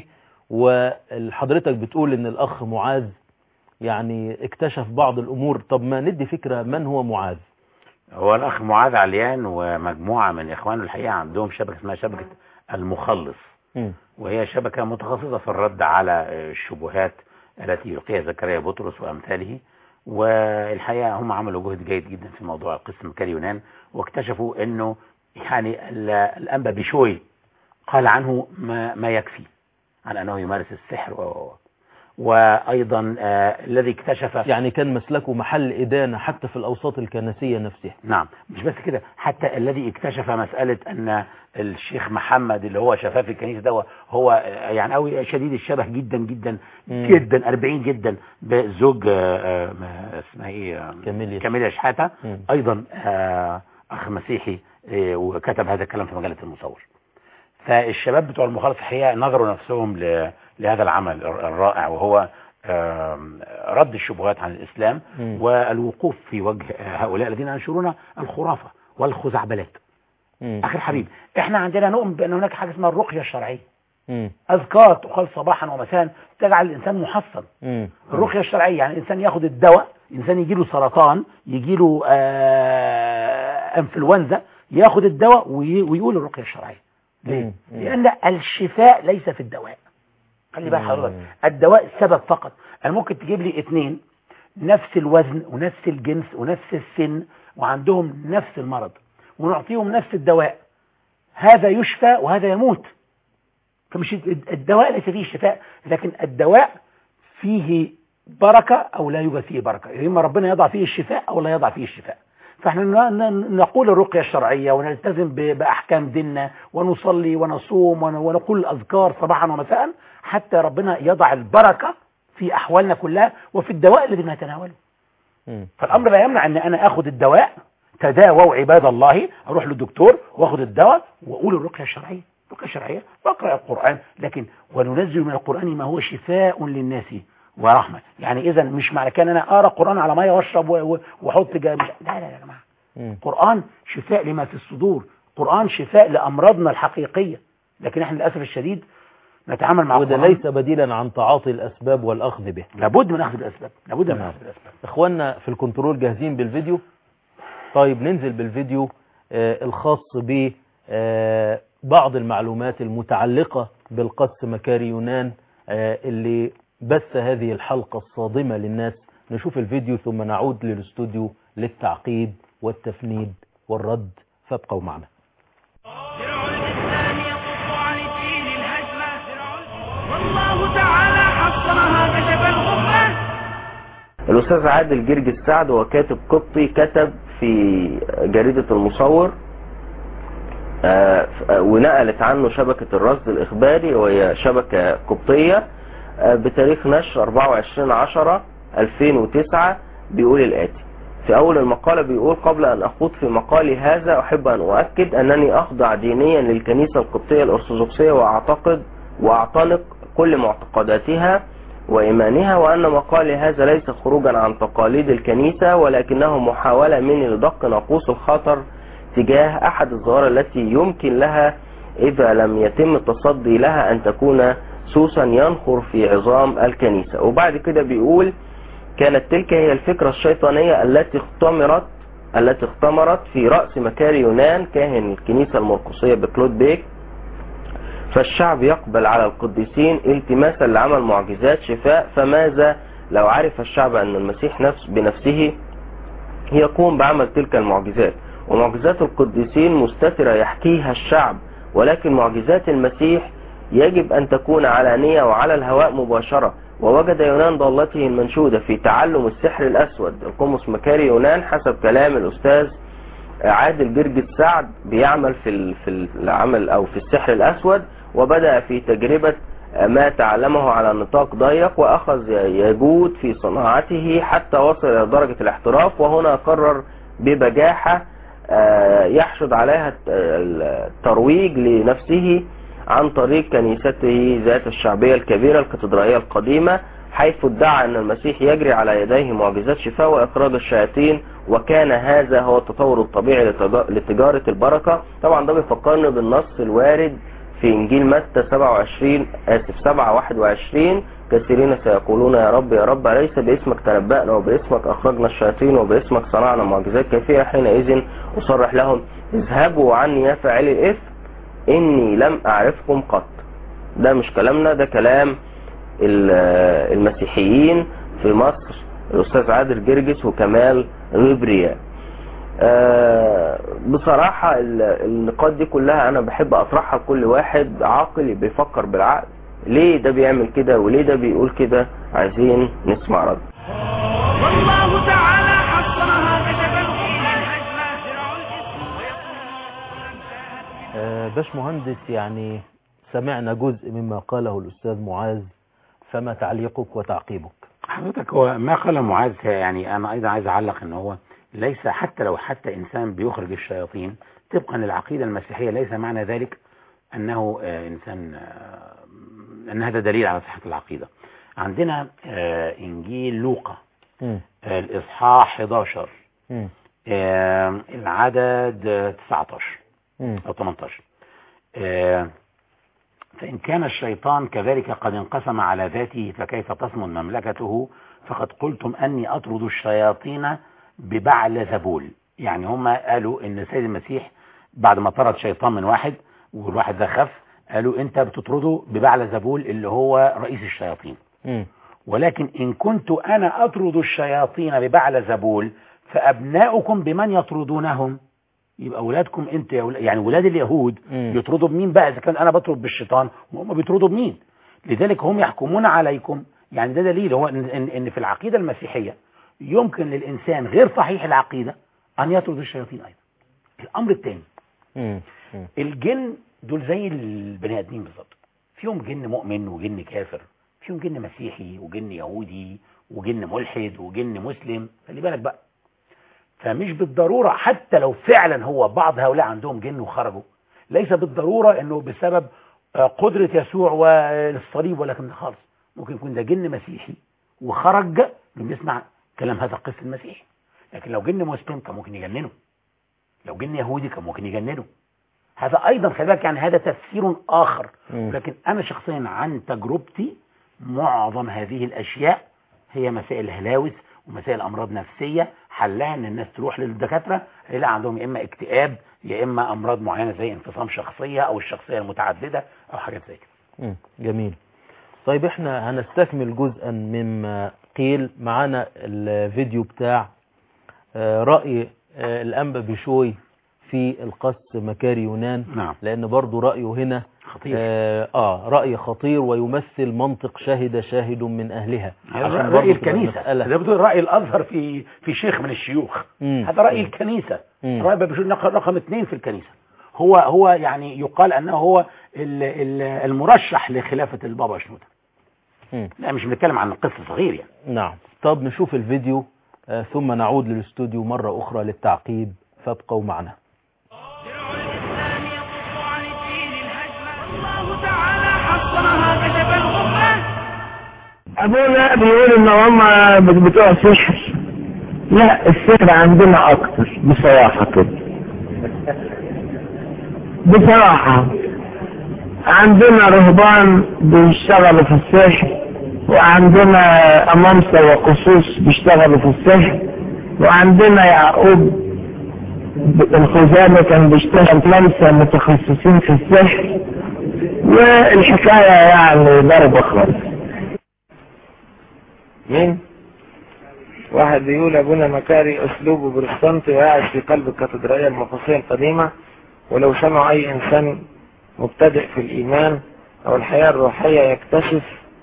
وحضرتك بتقول ان الاخ معاذ يعني اكتشف بعض الامور طب ما ندي فكرة من هو معاذ هو الاخ معاذ عليان ومجموعه من اخوانه الحقيقه عندهم شبكه اسمها شبكه المخلص مم. وهي شبكه متخصصه في الرد على الشبهات التي يلقيها زكريا بطرس وامثاله والحقيقه هم عملوا جهد جيد جدا في موضوع قسم مكاري يونان واكتشفوا انه يعني ال- الانبا بشوي قال عنه ما, ما يكفي عن انه يمارس السحر و- و- وايضا آه الذي اكتشف يعني كان مسلكه محل إدانة حتى في الأوساط الكنسية نفسها نعم مش بس كده حتى الذي اكتشف مسألة أن الشيخ محمد اللي هو شفاف الكنيسة ده هو آه، يعني قوي شديد الشبه جدا جدا مم. جدا 40 جدا بزوج آه، آه، ما اسمها ايه آه، كاميليا. كاميليا شحاتة مم. أيضا آه، أخ مسيحي آه، وكتب هذا الكلام في مجلة المصور فالشباب بتوع المخالفة الحقيقة نظروا نفسهم ل- لهذا العمل الر- الرائع وهو آم، رد الشبهات عن الإسلام مم. والوقوف في وجه هؤلاء الذين ينشرون الخرافة والخزعبلات مم. أخي الحبيب احنا عندنا نؤمن بأن هناك حاجة اسمها الرقية الشرعية مم. أذكار تقال صباحا ومساء تجعل الإنسان محصن مم. الرقية الشرعية يعني الإنسان ياخد الدواء إنسان يجيله سرطان يجيله آه انفلونزا ياخد الدواء وي- ويقول الرقية الشرعية ليه؟ مم. مم. لأن الشفاء ليس في الدواء خلي بقى مم. حضرتك الدواء السبب فقط أنا ممكن تجيب لي اتنين نفس الوزن ونفس الجنس ونفس السن وعندهم نفس المرض ونعطيهم نفس الدواء هذا يشفى وهذا يموت فمش الدواء ليس فيه شفاء لكن الدواء فيه بركة أو لا يوجد فيه بركة يا إما ربنا يضع فيه الشفاء أو لا يضع فيه الشفاء فاحنا ن- ن- نقول الرقية الشرعية ونلتزم ب- بأحكام ديننا ونصلي ونصوم ون- ونقول الأذكار صباحا ومساء حتى ربنا يضع البركة في أحوالنا كلها وفي الدواء الذي نتناوله مم. فالامر لا يمنع ان انا اخد الدواء تداووا عباد الله اروح للدكتور واخد الدواء واقول الرقيه الشرعيه الرقيه الشرعيه واقرا القران لكن وننزل من القران ما هو شفاء للناس ورحمه يعني اذا مش معنى كان انا اقرا قران على ميه واشرب و- و- واحط جا- مش لا لا لا يا جماعه مم. قرآن شفاء لما في الصدور قرآن شفاء لأمراضنا الحقيقية لكن احنا للأسف الشديد نتعامل مع وده القرآن ليس بديلا عن تعاطي الأسباب والأخذ به لابد من أخذ الأسباب لابد من نعم. أخذ الأسباب اخواننا في الكنترول جاهزين بالفيديو طيب ننزل بالفيديو آه الخاص ب آه بعض المعلومات المتعلقة بالقدس مكاري يونان آه اللي بث هذه الحلقة الصادمة للناس نشوف الفيديو ثم نعود للاستوديو للتعقيب والتفنيد والرد فابقوا معنا درع الإسلام يصد عن الدين الهجمة والله تعالى حصنها كشف الغمة الأستاذ عادل جرجس سعد هو كاتب قبطي كتب في جريدة المصور آه، ف- آه، ونقلت عنه شبكة الرصد الإخباري وهي شبكة قبطية آه، بتاريخ نشر 24 10 2009 بيقول الآتي في أول المقالة بيقول قبل أن أخوض في مقالي هذا أحب أن أؤكد أنني أخضع دينيا للكنيسة القبطية الأرثوذكسية وأعتقد وأعتنق كل معتقداتها وإيمانها وأن مقالي هذا ليس خروجا عن تقاليد الكنيسة ولكنه محاولة مني لدق ناقوس الخطر تجاه أحد الظواهر التي يمكن لها إذا لم يتم التصدي لها أن تكون سوسا ينخر في عظام الكنيسة وبعد كده بيقول كانت تلك هي الفكرة الشيطانية التي اختمرت التي اختمرت في رأس مكاري يونان كاهن الكنيسة المرقسية بكلود بيك فالشعب يقبل على القديسين التماسا لعمل معجزات شفاء فماذا لو عرف الشعب أن المسيح نفس بنفسه يقوم بعمل تلك المعجزات ومعجزات القديسين مستترة يحكيها الشعب ولكن معجزات المسيح يجب أن تكون علانية وعلى الهواء مباشرة ووجد يونان ضالته المنشودة في تعلم السحر الأسود القمص مكاري يونان حسب كلام الأستاذ عادل جرجس سعد بيعمل في ال- في العمل أو في السحر الأسود وبدأ في تجربة ما تعلمه على نطاق ضيق وأخذ يجود في صناعته حتى وصل إلى درجة الاحتراف وهنا قرر ببجاحة آه، يحشد عليها الت- الترويج لنفسه عن طريق كنيسته ذات الشعبية الكبيرة الكاتدرائية القديمة حيث ادعى أن المسيح يجري على يديه معجزات شفاء وإخراج الشياطين وكان هذا هو التطور الطبيعي لتجا- لتجارة البركة طبعا ده بيفكرني بالنص الوارد في إنجيل متى 27 آسف 7 21 كثيرين سيقولون يا رب يا رب أليس باسمك تنبأنا وباسمك أخرجنا الشياطين وباسمك صنعنا معجزات كثيرة حينئذ أصرح لهم اذهبوا عني يا فاعلي الإثم إني لم أعرفكم قط ده مش كلامنا ده كلام ال- المسيحيين في مصر الأستاذ عادل جرجس وكمال غبرياء آه، بصراحة ال- النقاط دي كلها أنا بحب أطرحها لكل واحد عاقل بيفكر بالعقل ليه ده بيعمل كده وليه ده بيقول كده عايزين نسمع رد والله تعالى حصنها كشف الغمة الهجمة درع الإسلام ويقول آه، باش مهندس يعني سمعنا جزء مما قاله الأستاذ معاذ فما تعليقك وتعقيبك حضرتك هو ما قال معاذ يعني انا ايضا عايز اعلق ان هو ليس حتى لو حتى انسان بيخرج الشياطين طبقا للعقيده المسيحيه ليس معنى ذلك انه آه، انسان آه، ان هذا دليل على صحه العقيده عندنا آه، انجيل لوقا مم. آه، الاصحاح 11 مم. آه، العدد آه، 19 مم. أو 18 آه، فإن كان الشيطان كذلك قد انقسم على ذاته فكيف تصمد مملكته فقد قلتم أني أطرد الشياطين ببعل زبول يعني هم قالوا إن السيد المسيح بعد ما طرد شيطان من واحد والواحد ده خف قالوا أنت بتطرده ببعل زبول اللي هو رئيس الشياطين مم. ولكن إن كنت أنا أطرد الشياطين ببعل زبول فأبناؤكم بمن يطردونهم يبقى أولادكم أنت يا أولاد يعني ولاد اليهود مم. يطردوا بمين بقى إذا كان أنا بطرد بالشيطان وهم بيطردوا بمين لذلك هم يحكمون عليكم يعني ده دليل هو إن, إن, إن في العقيدة المسيحية يمكن للإنسان غير صحيح العقيدة أن يطرد الشياطين أيضا الأمر الثاني مم. مم. الجن دول زي البني ادمين بالظبط فيهم جن مؤمن وجن كافر فيهم جن مسيحي وجن يهودي وجن ملحد وجن مسلم خلي بالك بقى فمش بالضرورة حتى لو فعلا هو بعض هؤلاء عندهم جن وخرجوا ليس بالضرورة انه بسبب آه، قدرة يسوع والصليب ولكن ده خالص ممكن يكون ده جن مسيحي وخرج لم يسمع كلام هذا القس المسيحي لكن لو جن مسلم كان ممكن يجننه لو جن يهودي كان ممكن يجننه هذا ايضا خلي بالك يعني هذا تفسير اخر مم. لكن انا شخصيا عن تجربتي معظم هذه الاشياء هي مسائل هلاوس ومسائل امراض نفسيه حلها ان الناس تروح للدكاتره يلاقي عندهم يا اما اكتئاب يا اما امراض معينه زي انفصام شخصيه او الشخصيه المتعدده او حاجات زي كده مم. جميل طيب احنا هنستكمل جزءا مما قيل معانا الفيديو بتاع آه، رأي آه، الأنبا بشوي في القس مكاري يونان نعم لأن برضو رأيه هنا خطير آه, آه رأي خطير ويمثل منطق شهد شاهد من أهلها هذا عشان رأي برضو تبقى الكنيسة المسألة- زي بتقول رأي الأزهر في في شيخ من الشيوخ مم. هذا رأي الكنيسة مم. رأي بابا بشوي رقم رقم اثنين في الكنيسة هو هو يعني يقال أنه هو ال- ال- المرشح لخلافة البابا شنودة مم. لا مش بنتكلم عن قصة صغير يعني نعم طب نشوف الفيديو آه ثم نعود للاستوديو مرة أخرى للتعقيب فابقوا معنا الإسلام يصد عن الدين الهجمة الله تعالى حصنها كتب الغمة ابونا بيقول ان هم بتوع سحر لا السحر عندنا اكتر بصراحة كده بصراحة عندنا رهبان بيشتغلوا في السحر وعندنا امامسة وقصوص بيشتغلوا في السحر وعندنا يعقوب الخزامي كان بيشتغل لمسة متخصصين في السحر والحكاية يعني ضربة خالص مين واحد بيقول ابونا مكاري اسلوبه بروتستانتي وقاعد في قلب الكاتدرائيه المقدسيه القديمه ولو سمع اي انسان مبتدئ في الايمان او الحياه الروحيه يكتشف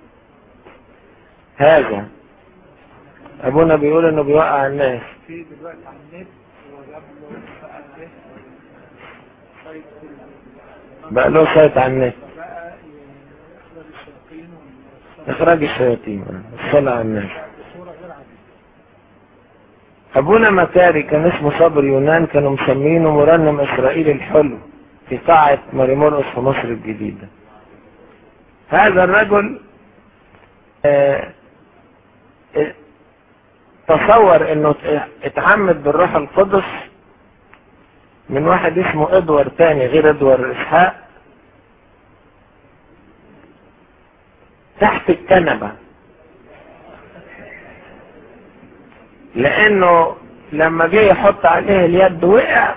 هذا ابونا بيقول انه بيوقع الناس بقى له سايت على النت اخراج الشياطين الصلاة على الناس ابونا مكاري كان اسمه صبر يونان كانوا مسمينه مرنم اسرائيل الحلو في قاعة ماريمورقس في مصر الجديدة هذا الرجل آه، آه، تصور انه اتعمد بالروح القدس من واحد اسمه ادوار تاني غير ادوار اسحاق تحت الكنبة لانه لما جه يحط عليه اليد وقع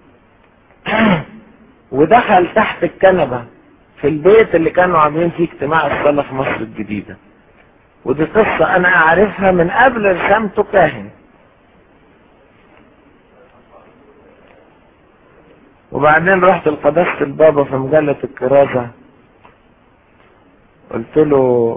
ودخل تحت الكنبة في البيت اللي كانوا عاملين فيه اجتماع الصلاة في مصر الجديدة ودي قصة انا اعرفها من قبل رسامته كاهن وبعدين رحت لقداسة البابا في مجلة الكرازة قلت له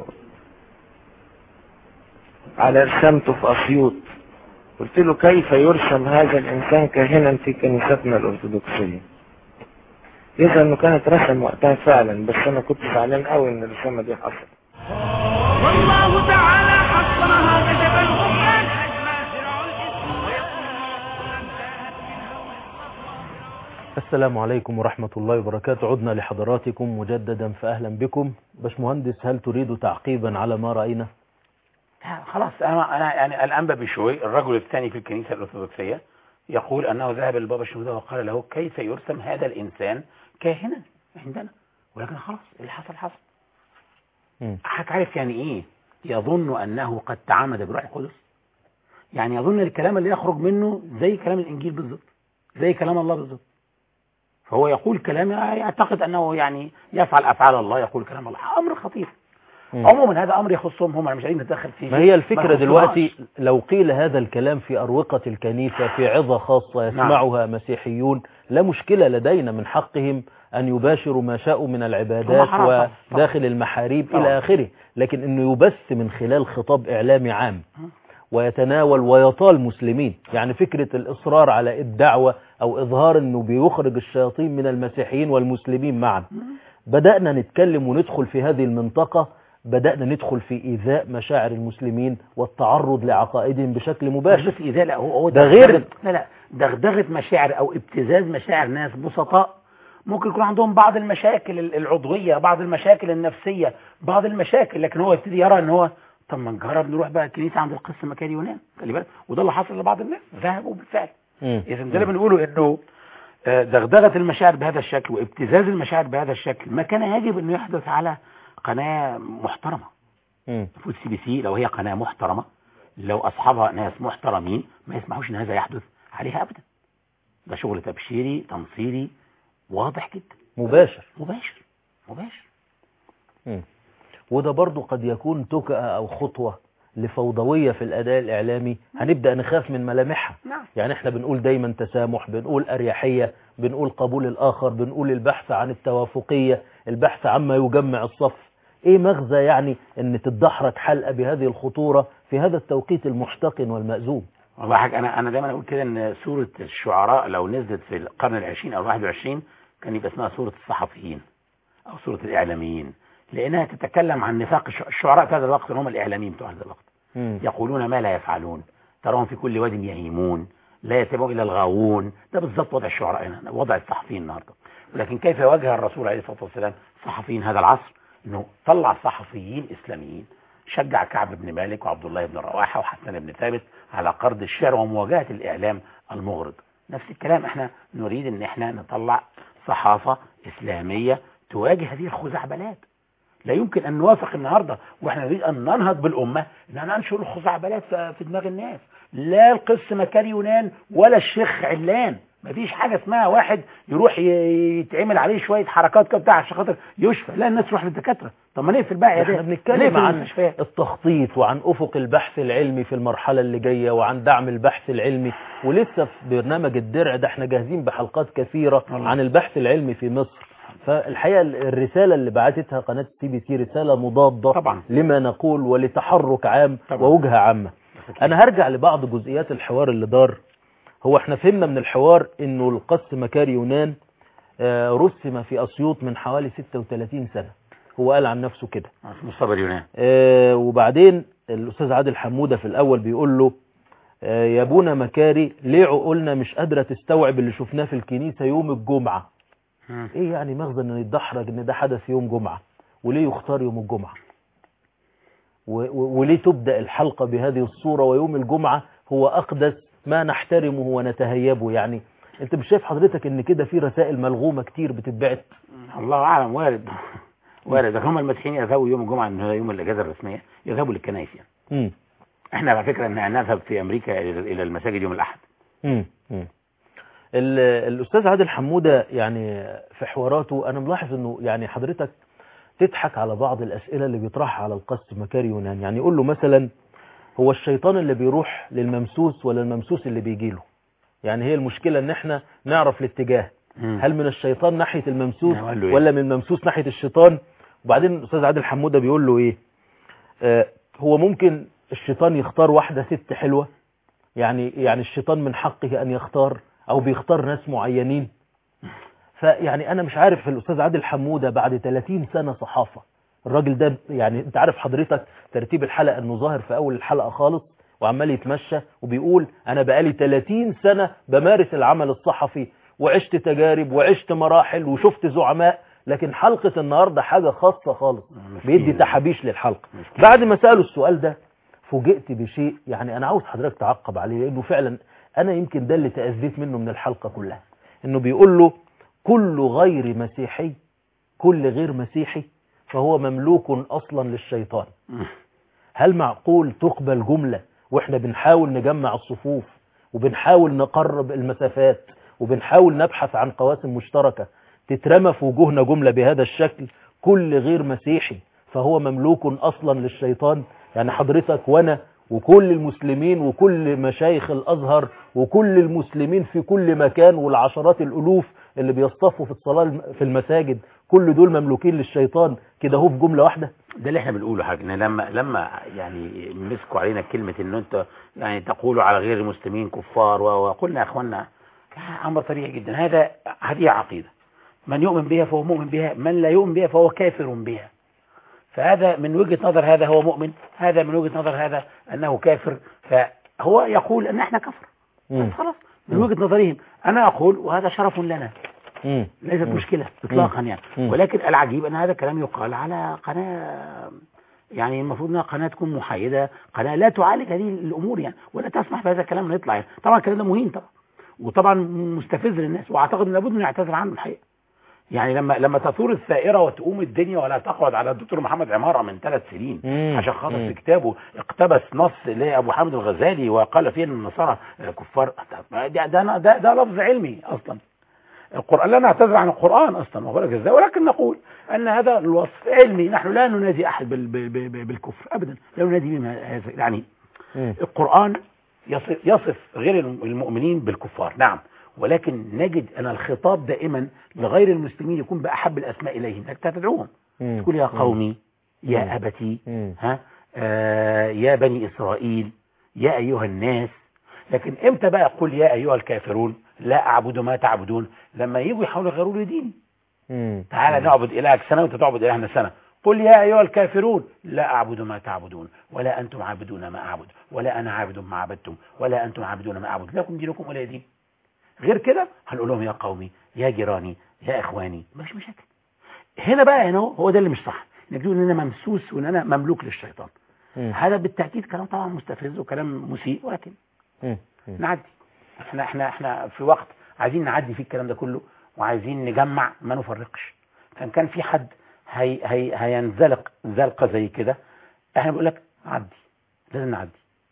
على رسامته في أسيوط قلت له كيف يرسم هذا الإنسان كاهنا في كنيستنا الأرثوذكسية يظهر إنه كانت رسم وقتها فعلا بس أنا كنت زعلان قوي إن الرسامة دي حصلت والله تعالى حصنها كتب الغمة الهجمة درع الإسم السلام عليكم ورحمة الله وبركاته عدنا لحضراتكم مجددا فأهلا بكم باشمهندس هل تريد تعقيبا على ما رأينا خلاص انا انا يعني الانبا بشوي الرجل الثاني في الكنيسه الارثوذكسيه يقول انه ذهب للبابا شنودة وقال له كيف يرسم هذا الانسان كاهنا عندنا ولكن خلاص اللي حصل حصل مم. حضرتك عارف يعني ايه يظن انه قد تعمد بروح القدس يعني يظن الكلام اللي يخرج منه زي كلام الانجيل بالظبط زي كلام الله بالظبط فهو يقول كلام يعتقد انه يعني يفعل افعال الله يقول كلام الله امر خطير مم. عموما هذا امر يخصهم هم انا مش عايزين نتدخل فيه ما هي الفكرة يخصناش. دلوقتي لو قيل هذا الكلام في أروقة الكنيسة في عظة خاصة يسمعها مسيحيون لا مشكلة لدينا من حقهم أن يباشروا ما شاءوا من العبادات هم حرام طبعا. وداخل المحاريب طبعا. إلى آخره لكن أنه يبث من خلال خطاب إعلامي عام ويتناول ويطال مسلمين يعني فكرة الإصرار على الدعوة أو إظهار أنه بيخرج الشياطين من المسيحيين والمسلمين معا بدأنا نتكلم وندخل في هذه المنطقة بدأنا ندخل في إيذاء مشاعر المسلمين والتعرض لعقائدهم بشكل مش مباشر بس إيذاء لا هو هو ده غير- دغدغة- لا لا دغدغة مشاعر أو ابتزاز مشاعر ناس بسطاء ممكن يكون عندهم بعض المشاكل ال- العضوية بعض المشاكل النفسية بعض المشاكل لكن هو يبتدي يرى ان هو طب ما نجرب نروح بقى الكنيسه عند القس مكان يونان خلي بالك وده اللي حصل لبعض الناس ذهبوا بالفعل مم. اذا ده اللي بنقوله انه آه، دغدغه المشاعر بهذا الشكل وابتزاز المشاعر بهذا الشكل ما كان يجب انه يحدث على قناه محترمه مم. المفروض سي بي سي لو هي قناه محترمه لو اصحابها ناس محترمين ما يسمحوش ان هذا يحدث عليها ابدا ده شغل تبشيري تنصيري واضح جدا مباشر مباشر مباشر مم. وده برضو قد يكون تكأة أو خطوة لفوضوية في الأداء الإعلامي هنبدأ نخاف من ملامحها نعم يعني احنا بنقول دايما تسامح بنقول أريحية بنقول قبول الآخر بنقول البحث عن التوافقية البحث عما يجمع الصف ايه مغزى يعني ان تتدحرج حلقة بهذه الخطورة في هذا التوقيت المحتقن والمأزوم والله حاجة انا انا دايما اقول كده ان سوره الشعراء لو نزلت في القرن العشرين او الواحد وعشرين كان يبقى اسمها سوره الصحفيين او سوره الاعلاميين لانها تتكلم عن نفاق الش- الشعراء في هذا الوقت اللي هم الاعلاميين بتوع هذا الوقت مم. يقولون ما لا يفعلون تراهم في كل واد يهيمون لا يتبعون الا الغاوون ده بالظبط وضع الشعراء هنا وضع الصحفيين النهارده ولكن كيف يواجه الرسول عليه الصلاه والسلام صحفيين هذا العصر انه طلع صحفيين اسلاميين شجع كعب بن مالك وعبد الله بن رواحه وحسن بن ثابت على قرض الشعر ومواجهه الاعلام المغرض نفس الكلام احنا نريد ان احنا نطلع صحافه اسلاميه تواجه هذه الخزعبلات لا يمكن ان نوافق النهارده واحنا نريد ان ننهض بالامه ان احنا ننشر الخزعبلات في في دماغ الناس لا القس مكان يونان ولا الشيخ علان مفيش حاجه اسمها واحد يروح ي- يتعمل عليه شويه حركات كده بتاع عشان خاطر يشفى لا الناس تروح للدكاتره طب ما نقفل بقى يا احنا ده بنتكلم نقفل عن المستشفيات. التخطيط وعن افق البحث العلمي في المرحله اللي جايه وعن دعم البحث العلمي ولسه في برنامج الدرع ده احنا جاهزين بحلقات كثيره والله. عن البحث العلمي في مصر فالحقيقه الرساله اللي بعتتها قناه سي بي سي رساله مضاده طبعا. لما نقول ولتحرك عام طبعا. ووجهه عامه انا هرجع لبعض جزئيات الحوار اللي دار هو احنا فهمنا من الحوار انه القس مكاري يونان آه، رسم في اسيوط من حوالي 36 سنه هو قال عن نفسه كده اسمه صبر يونان آه، وبعدين الاستاذ عادل حموده في الاول بيقول له آه، يا ابونا مكاري ليه عقولنا مش قادره تستوعب اللي شفناه في الكنيسه يوم الجمعه مم. ايه يعني مغزى ان يتدحرج ان ده حدث يوم جمعه وليه يختار يوم الجمعه و- و- وليه تبدا الحلقه بهذه الصوره ويوم الجمعه هو اقدس ما نحترمه ونتهيبه يعني انت مش شايف حضرتك ان كده في رسائل ملغومه كتير بتتبعت الله اعلم وارد وارد لكن هم المسيحيين يذهبوا يوم الجمعه ان هو يوم الاجازه الرسميه يذهبوا للكنائس يعني مم. احنا على فكره ان نذهب في امريكا الى إلى المساجد يوم الاحد مم. مم. ال- الاستاذ عادل حموده يعني في حواراته انا ملاحظ انه يعني حضرتك تضحك على بعض الاسئله اللي بيطرحها على القس مكاري يونان يعني يقول له مثلا هو الشيطان اللي بيروح للممسوس ولا الممسوس اللي بيجي له يعني هي المشكله ان احنا نعرف الاتجاه مم. هل من الشيطان ناحيه الممسوس نعم، قال له إيه؟ ولا من الممسوس ناحيه الشيطان وبعدين الاستاذ عادل حموده بيقول له ايه آه هو ممكن الشيطان يختار واحده ست حلوه يعني يعني الشيطان من حقه ان يختار او بيختار ناس معينين فيعني انا مش عارف الاستاذ عادل حموده بعد 30 سنه صحافه الراجل ده يعني انت عارف حضرتك ترتيب الحلقه انه ظاهر في اول الحلقه خالص وعمال يتمشى وبيقول انا بقالي 30 سنه بمارس العمل الصحفي وعشت تجارب وعشت مراحل وشفت زعماء لكن حلقه النهارده حاجه خاصه خالص بيدي تحابيش للحلقه بعد ما سالوا السؤال ده فوجئت بشيء يعني انا عاوز حضرتك تعقب عليه لانه فعلا انا يمكن ده اللي تاذيت منه من الحلقه كلها انه بيقول له كل غير مسيحي كل غير مسيحي فهو مملوك اصلا للشيطان هل معقول تقبل جملة واحنا بنحاول نجمع الصفوف وبنحاول نقرب المسافات وبنحاول نبحث عن قواسم مشتركة تترمى في وجوهنا جملة بهذا الشكل كل غير مسيحي فهو مملوك اصلا للشيطان يعني حضرتك وانا وكل المسلمين وكل مشايخ الازهر وكل المسلمين في كل مكان والعشرات الالوف اللي بيصطفوا في الصلاة الم- في المساجد كل دول مملوكين للشيطان كده هو في جملة واحدة ده اللي احنا بنقوله حاجه ان لما لما يعني مسكوا علينا كلمه ان انت يعني تقولوا على غير المسلمين كفار و- وقلنا يا اخوانا امر طبيعي جدا هذا هذه عقيده من يؤمن بها فهو مؤمن بها من لا يؤمن بها فهو كافر بها فهذا من وجهه نظر هذا هو مؤمن هذا من وجهه نظر هذا انه كافر فهو يقول ان احنا كفر مم. خلاص من وجهه نظرهم انا اقول وهذا شرف لنا مم. ليست مم. مشكلة اطلاقا يعني مم. ولكن العجيب ان هذا الكلام يقال على قناة يعني المفروض انها قناه تكون محايده قناه لا تعالج هذه الامور يعني ولا تسمح بهذا الكلام انه يطلع يعني طبعا الكلام ده مهين طبعا وطبعا مستفز للناس واعتقد ان لابد انه يعتذر عنه الحقيقه يعني لما لما تثور الثائره وتقوم الدنيا ولا تقعد على الدكتور محمد عماره من ثلاث سنين مم. عشان خاطر مم. في كتابه اقتبس نص لابو حامد الغزالي وقال فيه ان النصارى كفار ده ده, ده, ده, ده لفظ علمي اصلا القرآن لا نعتذر عن القرآن أصلا واخد بالك ازاي ولكن نقول أن هذا الوصف علمي نحن لا ننادي أحد بال بال بال بالكفر أبدا لا ننادي بما هذا يعني مم. القرآن يصف, يصف غير المؤمنين بالكفار نعم ولكن نجد أن الخطاب دائما لغير المسلمين يكون بأحب الأسماء إليهم أنت تدعوهم مم. تقول يا قومي مم. يا أبتي مم. ها آه يا بني إسرائيل يا أيها الناس لكن امتى بقى قل يا أيها الكافرون لا أعبد ما تعبدون لما يجوا يحاولوا يغيروا لي ديني مم. تعالى نعبد إلهك سنة وأنت تعبد إلهنا سنة قل يا أيها الكافرون لا أعبد ما تعبدون ولا أنتم عابدون ما أعبد ولا أنا عابد ما عبدتم ولا أنتم عابدون ما أعبد لكم دينكم ولا دين غير كده هنقول لهم يا قومي يا جيراني يا إخواني مش مشاكل هنا بقى هنا هو- هو ده اللي مش صح انك تقول ان انا ممسوس وان انا مملوك للشيطان مم. هذا بالتاكيد كلام طبعا مستفز وكلام مسيء ولكن مم. مم. نعدي احنا احنا احنا في وقت عايزين نعدي فيه الكلام ده كله وعايزين نجمع ما نفرقش كان كان في حد هي هي هينزلق زلقه زي كده احنا بنقول لك عدي لازم نعدي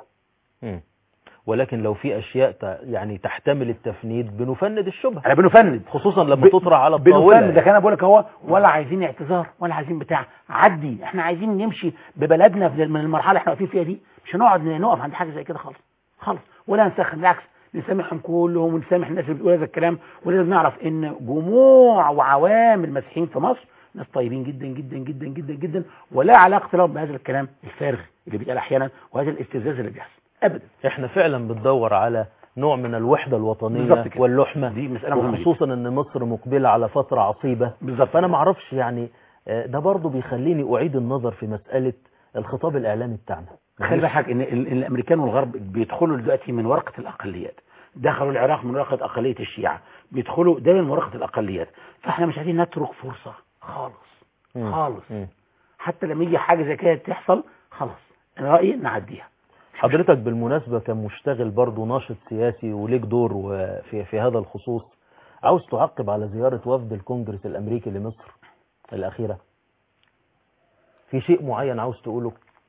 مم. ولكن لو في أشياء ت- يعني تحتمل التفنيد بنفند الشبهة احنا بنفند خصوصا لما ب- تطرح على الطاولة بنفند ده كان بقول لك هو ولا عايزين اعتذار ولا عايزين بتاع عدي احنا عايزين نمشي ببلدنا في- من المرحله اللي احنا واقفين فيها دي مش هنقعد نقف عند حاجه زي كده خالص خالص ولا نسخن بالعكس نسامحهم كلهم ونسامح الناس اللي بتقول هذا الكلام ولازم نعرف ان جموع وعوام المسيحيين في مصر ناس طيبين جدا جدا جدا جدا جدا ولا علاقه لهم بهذا الكلام الفارغ اللي بيتقال احيانا وهذا الاستفزاز اللي بيحصل ابدا احنا فعلا بندور على نوع من الوحدة الوطنية بالظبط كده. واللحمة دي مساله مهمه جدا وخصوصا ان مصر مقبلة على فترة عصيبة بالظبط فانا ما اعرفش يعني آه، ده برضو بيخليني اعيد النظر في مسألة الخطاب الاعلامي بتاعنا خلي بالك ان ال- الامريكان والغرب بيدخلوا دلوقتي من ورقه الاقليات دخلوا العراق من ورقه اقليه الشيعه بيدخلوا دايما من ورقه الاقليات فاحنا مش عايزين نترك فرصه خالص مم. خالص مم. حتى لما يجي حاجه زي كده تحصل خلاص انا رايي نعديها حضرتك بالمناسبة كمشتغل برضو ناشط سياسي وليك دور و- في في هذا الخصوص عاوز تعقب على زيارة وفد الكونجرس الأمريكي لمصر الأخيرة في شيء معين عاوز تقوله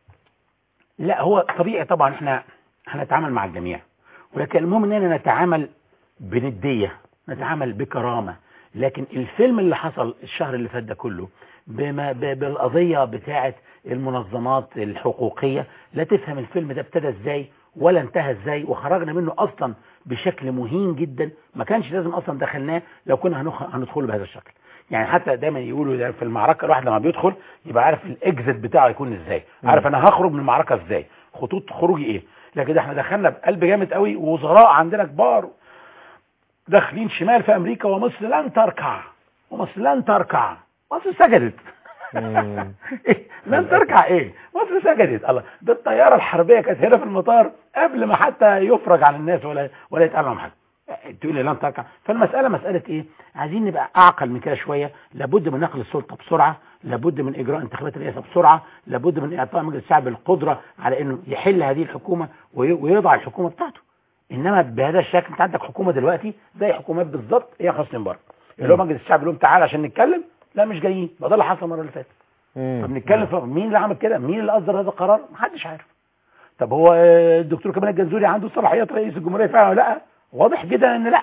لا هو طبيعي طبعا احنا هنتعامل مع الجميع ولكن المهم اننا نتعامل بنديه نتعامل بكرامه لكن الفيلم اللي حصل الشهر اللي فات ده كله بما ب- بالقضيه بتاعه المنظمات الحقوقيه لا تفهم الفيلم ده ابتدى ازاي ولا انتهى ازاي وخرجنا منه اصلا بشكل مهين جدا ما كانش لازم اصلا دخلناه لو كنا هنخ- هندخله بهذا الشكل يعني حتى دايما يقولوا ده في المعركه الواحد لما بيدخل يبقى عارف الاكزit بتاعه يكون ازاي عارف انا هخرج من المعركه ازاي خطوط خروجي ايه لكن ده احنا دخلنا بقلب جامد قوي ووزراء عندنا كبار داخلين شمال في امريكا ومصر لن تركع ومصر لن تركع مصر سجدت مم. إيه؟ لن تركع ايه مصر سجدت الله ده الطياره الحربيه كانت هنا في المطار قبل ما حتى يفرج عن الناس ولا ولا يتقال لهم حاجه تقول لي لن تركع فالمساله مساله ايه عايزين نبقى اعقل من كده شويه لابد من نقل السلطه بسرعه لابد من اجراء انتخابات الرئاسه بسرعه لابد من اعطاء مجلس الشعب القدره على انه يحل هذه الحكومه وي- ويضع الحكومه بتاعته انما بهذا الشكل انت عندك حكومه دلوقتي زي حكومات بالظبط هي حسني مبارك اللي هو مجلس الشعب يقول لهم تعالى عشان نتكلم لا مش جايين ما ده اللي حصل المره اللي فاتت مم. طب نتكلم في مين اللي عمل كده مين اللي اصدر هذا القرار محدش عارف طب هو آه، الدكتور كمال الجنزوري عنده صلاحيات رئيس الجمهوريه فعلا ولا لا واضح جدا ان لا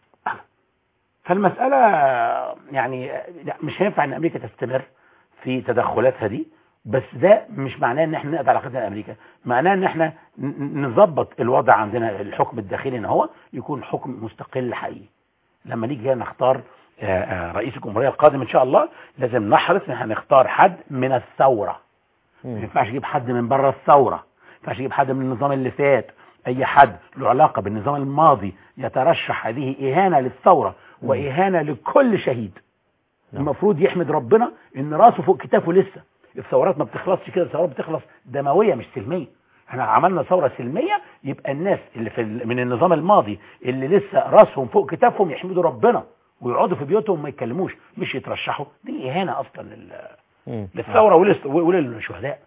فالمساله يعني آه، لا مش هينفع ان امريكا تستمر في تدخلاتها دي بس ده مش معناه ان احنا نقطع علاقتنا بامريكا معناه ان احنا ن- ن- نظبط الوضع عندنا الحكم الداخلي ان هو يكون حكم مستقل حقيقي لما نيجي هنا نختار آه، آه، رئيس الجمهوريه القادم ان شاء الله لازم نحرص ان احنا نختار حد من الثوره ما مم. ينفعش اجيب حد من بره الثوره ما ينفعش اجيب حد من النظام اللي فات اي حد له علاقه بالنظام الماضي يترشح هذه اهانه للثوره واهانه لكل شهيد نعم. المفروض يحمد ربنا ان راسه فوق كتافه لسه الثورات ما بتخلصش كده الثورات بتخلص دمويه مش سلميه احنا عملنا ثوره سلميه يبقى الناس اللي في ال- من النظام الماضي اللي لسه راسهم فوق كتافهم يحمدوا ربنا ويقعدوا في بيوتهم ما يتكلموش مش يترشحوا دي اهانه اصلا لل- مم. للثوره وللس- وللشهداء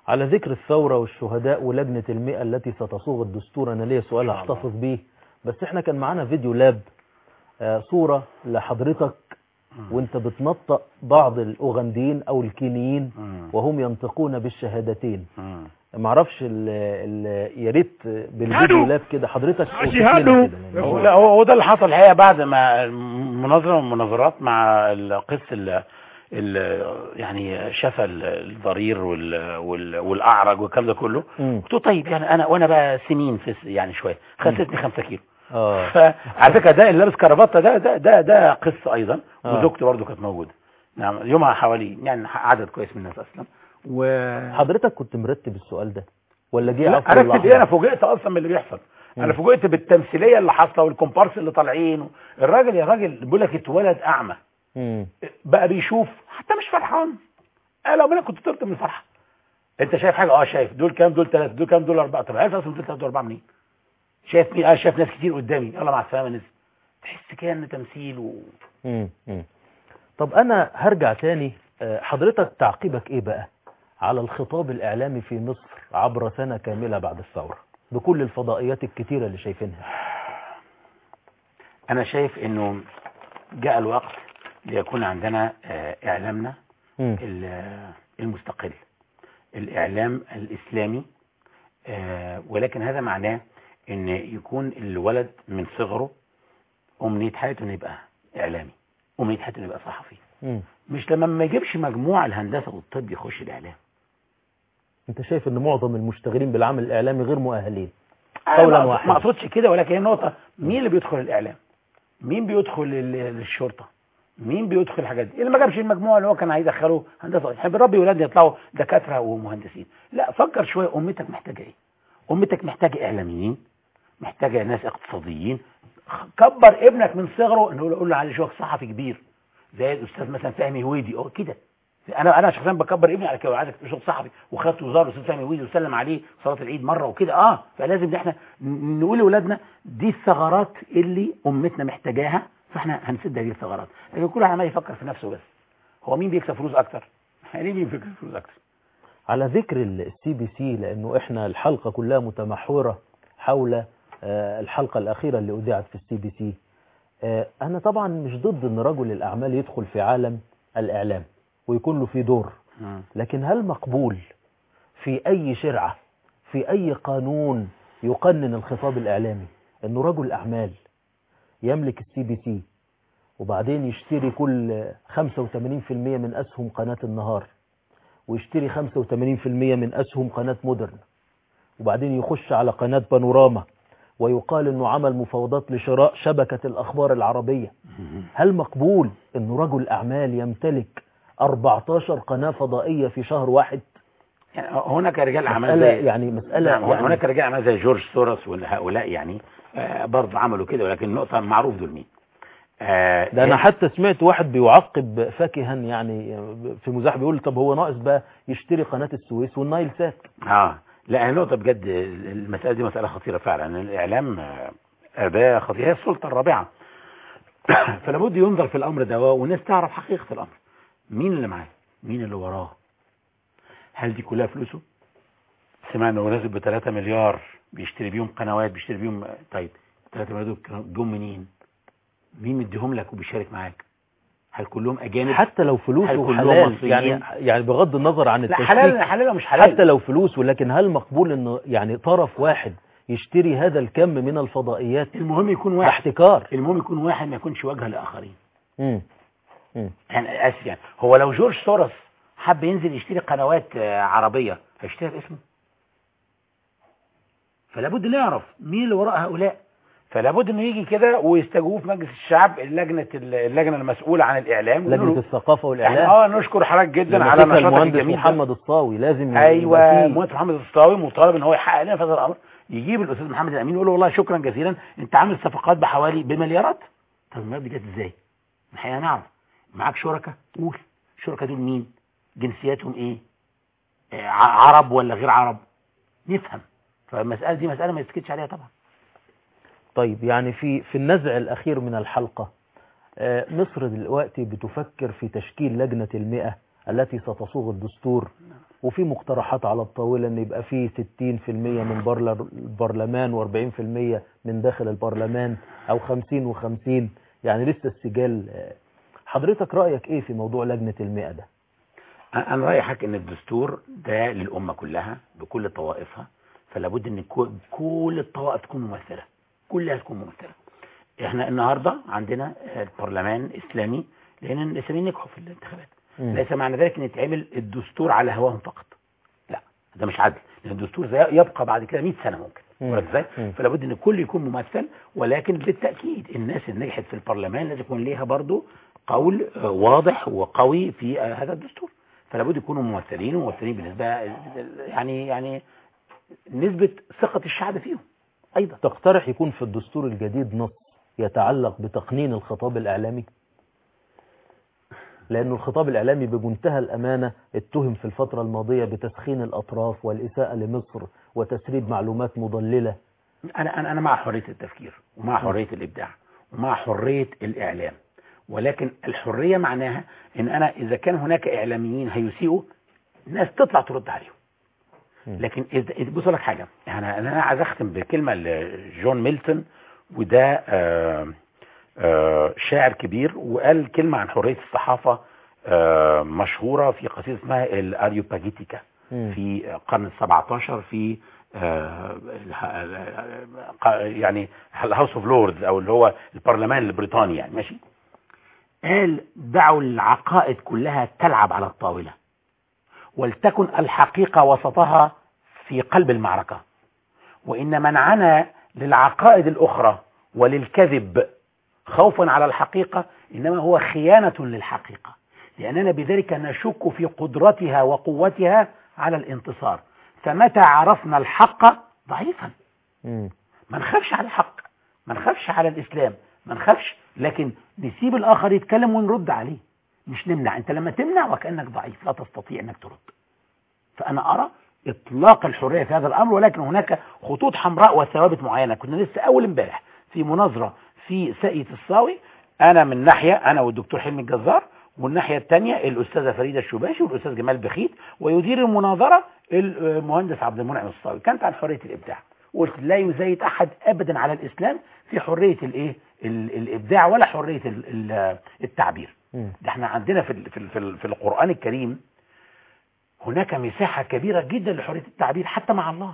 على ذكر الثورة والشهداء ولجنة المئة التي ستصوغ الدستور أنا ليا سؤال إن شاء الله. أحتفظ بيه بس احنا كان معانا فيديو لاب آه، صورة لحضرتك وانت بتنطق بعض الأوغنديين أو الكينيين مم. وهم ينطقون بالشهادتين مم. معرفش ال ال يا ريت بالفيديو لاب كده حضرتك أوصف لنا شهادوا. كده، لأن هو هو- لا هو هو ده اللي حصل الحقيقه بعد ما مناظره من المناظرات مع القس ال ال يعني شفى ال- الضرير وال وال والاعرج والكلام ده كله مم. قلت له طيب يعني انا وانا بقى سنين في س- يعني شويه خسرتني 5 كيلو اه فعلى فكره ده اللي لابس كرافته ده ده ده ده قس ايضا آه. وزوجته برضه كانت موجوده نعم يومها حوالي يعني عدد كويس من الناس اسلم و حضرتك كنت مرتب السؤال ده ولا جه لا عفو عرفت اللحظة؟ ايه انا فوجئت اصلا من اللي بيحصل انا فوجئت بالتمثيليه اللي حاصله والكومبارس اللي طالعين الراجل يا راجل بيقول لك اتولد اعمى مم. بقى بيشوف حتى مش فرحان انا لو انا كنت طرت من الفرحه انت شايف حاجه اه شايف دول كام دول ثلاثه دول كام دول اربعه طب عارف اصلا دول ثلاثه واربعه منين شايف مين اه شايف ناس كتير قدامي يلا مع السلامه نزل تحس كده ان تمثيل و... مم. مم. طب انا هرجع تاني آه، حضرتك تعقيبك ايه بقى على الخطاب الاعلامي في مصر عبر سنة كاملة بعد الثورة بكل الفضائيات الكتيرة اللي شايفينها انا شايف انه جاء الوقت ليكون عندنا آه، اعلامنا مم. ال- المستقل الإعلام الإسلامي آه، ولكن هذا معناه أن يكون الولد من صغره أمنية حياته أنه يبقى إعلامي أمنية حياته أنه يبقى صحفي مم. مش لما ما يجيبش مجموع الهندسة والطب يخش الإعلام انت شايف ان معظم المشتغلين بالعمل الاعلامي غير مؤهلين أنا قولا ما أقصد- واحدا. ما أقصدش كده ولكن هي النقطة مين اللي بيدخل الإعلام مين بيدخل ال- الشرطة مين بيدخل الحاجات دي اللي ما جابش المجموع اللي هو كان هيدخله هندسه احنا بنربي ولادنا يطلعوا دكاتره ومهندسين لا فكر شويه امتك محتاجه ايه امتك محتاجه اعلاميين محتاجه ناس اقتصاديين خ- كبر ابنك من صغره انه يقول له على شويه صحفي كبير زي الاستاذ مثلا فهمي هويدي اه كده انا انا شخصيا بكبر ابني على كده عايزك تبقى شغل صحفي وخدت وزاره الاستاذ فهمي هويدي وسلم عليه صلاه العيد مره وكده اه فلازم ان احنا ن- نقول لاولادنا دي الثغرات اللي امتنا محتاجاها فاحنا هنسد هذه الثغرات لكن كل واحد عمال يفكر في نفسه بس هو مين بيكسب فلوس اكتر ليه مين بيكسب فلوس اكتر على ذكر السي بي سي لانه احنا الحلقة كلها متمحورة حول آه، الحلقة الاخيرة اللي اذيعت في السي بي سي آه، انا طبعا مش ضد ان رجل الاعمال يدخل في عالم الاعلام ويكون له فيه دور لكن هل مقبول في أي شرعة في أي قانون يقنن الخطاب الإعلامي أنه رجل أعمال يملك السي بي سي وبعدين يشتري كل 85% من أسهم قناة النهار ويشتري 85% من أسهم قناة مودرن وبعدين يخش على قناة بانوراما ويقال أنه عمل مفاوضات لشراء شبكة الأخبار العربية هل مقبول أنه رجل أعمال يمتلك 14 قناة فضائية في شهر واحد يعني هناك رجال اعمال مسألة زي يعني مسألة نعم يعني هناك رجال اعمال زي جورج سوروس وهؤلاء يعني آه برضه عملوا كده ولكن النقطه معروف دول مين آه ده انا حتى سمعت واحد بيعقب فاكها يعني في مزاح بيقول طب هو ناقص بقى يشتري قناة السويس والنايل سات اه لا النقطة بجد المسألة دي مسألة خطيرة فعلا الإعلام آه، أداة خطيرة هي السلطة الرابعة فلابد ينظر في الأمر ده والناس تعرف حقيقة الأمر مين اللي معاه مين اللي وراه هل دي كلها فلوسه سمعنا انه نازل ب 3 مليار بيشتري بيهم قنوات بيشتري بيهم طيب 3 مليار دول كانوا جم منين مين مديهم لك وبيشارك معاك هل كلهم اجانب حتى لو هل فلوسه كلهم حلال مصريين؟ يعني يعني بغض النظر عن لا التشكيك حلال حلال ومش حلال حتى لو فلوسه لكن هل مقبول انه يعني طرف واحد يشتري هذا الكم من الفضائيات المهم يكون ده واحد احتكار المهم يكون واحد ما يكونش واجهه لاخرين مم. مم. يعني اسف يعني هو لو جورج سوروس حب ينزل يشتري قنوات آه، عربيه هيشتريها باسمه فلا بد نعرف مين اللي وراء هؤلاء فلا بد انه يجي كده ويستجوبوه في مجلس الشعب اللجنه اللجنه المسؤوله عن الاعلام لجنة ويقولوا الثقافة احنا والاعلام اه نشكر حضرتك جدا لما على فكر نشاطك المهندس الجميل ده. محمد الصاوي لازم يبقى ايوه فيه- المهندس محمد الصاوي مطالب ان هو يحقق لنا في هذا الامر يجيب الاستاذ محمد الامين يقول له والله شكرا جزيلا انت عامل صفقات بحوالي بمليارات طب المليارات دي جت ازاي؟ الحقيقه نعرف معاك شركاء قول الشركاء دول مين؟ جنسياتهم ايه؟ آه، ع- عرب ولا غير عرب؟ نفهم فالمساله دي مساله ما يسكتش عليها طبعا طيب يعني في في النزع الأخير من الحلقة آه، مصر دلوقتي بتفكر في تشكيل لجنة المئة التي ستصوغ الدستور وفي مقترحات على الطاولة ان يبقى فيه 60% من برل- البرلمان و40% من داخل البرلمان او 50 و50 يعني لسه السجال آه، حضرتك رأيك ايه في موضوع لجنة المئة ده انا رايي حضرتك ان الدستور ده للامه كلها بكل طوائفها فلا بد ان كو- كل الطوائف تكون ممثله كلها تكون ممثله احنا النهارده عندنا البرلمان اسلامي لان الاسلاميين نجحوا في الانتخابات مم. ليس معنى ذلك ان يتعمل الدستور على هواهم فقط لا ده مش عدل لان الدستور زي يبقى بعد كده 100 سنه ممكن مم. واخد ازاي مم. فلا بد ان الكل يكون ممثل ولكن بالتاكيد الناس اللي نجحت في البرلمان لازم يكون ليها برضو قول آه، واضح وقوي في آه، هذا الدستور فلا بد يكونوا ممثلين وممثلين بالنسبه يعني يعني نسبه ثقه الشعب فيهم ايضا تقترح يكون في الدستور الجديد نص يتعلق بتقنين الخطاب الإعلامي لأن الخطاب الإعلامي بمنتهى الأمانة اتهم في الفترة الماضية بتسخين الأطراف والإساءة لمصر وتسريب معلومات مضللة انا انا انا مع حريه التفكير ومع حريه الابداع ومع حريه الاعلام ولكن الحريه معناها ان انا اذا كان هناك اعلاميين هيسيئوا الناس تطلع ترد عليهم لكن اذا إذا- بص لك حاجه انا انا عايز اختم بكلمه لجون ميلتون وده آه، آه، شاعر كبير وقال كلمه عن حريه الصحافه آه، مشهوره في قصيده اسمها الاريوباجيتيكا مم. في القرن السبعتاشر في آه، الح- يعني الهاوس اوف لوردز او اللي هو البرلمان البريطاني يعني ماشي قال دعوا العقائد كلها تلعب على الطاولة ولتكن الحقيقة وسطها في قلب المعركة وإن منعنا للعقائد الأخرى وللكذب خوفا على الحقيقة إنما هو خيانة للحقيقة لأننا بذلك نشك في قدرتها وقوتها على الانتصار فمتى عرفنا الحق ضعيفا مم. ما نخافش على الحق ما نخافش على الإسلام ما نخافش لكن نسيب الآخر يتكلم ونرد عليه مش نمنع أنت لما تمنع وكأنك ضعيف لا تستطيع أنك ترد فأنا أرى إطلاق الحرية في هذا الأمر ولكن هناك خطوط حمراء وثوابت معينة كنا لسه أول امبارح في مناظرة في ساقية الصاوي أنا من ناحية أنا والدكتور حلمي الجزار والناحية الثانية الأستاذة فريدة الشباشي والأستاذ جمال بخيت ويدير المناظرة المهندس عبد المنعم الصاوي كانت عن حرية الإبداع وقلت لا يزايد أحد أبدا على الإسلام في حرية الإيه ال- الإبداع ولا حرية ال- ال- التعبير مم. ده احنا عندنا في ال- في ال- في, ال- في القرآن الكريم هناك مساحة كبيرة جدا لحرية التعبير حتى مع الله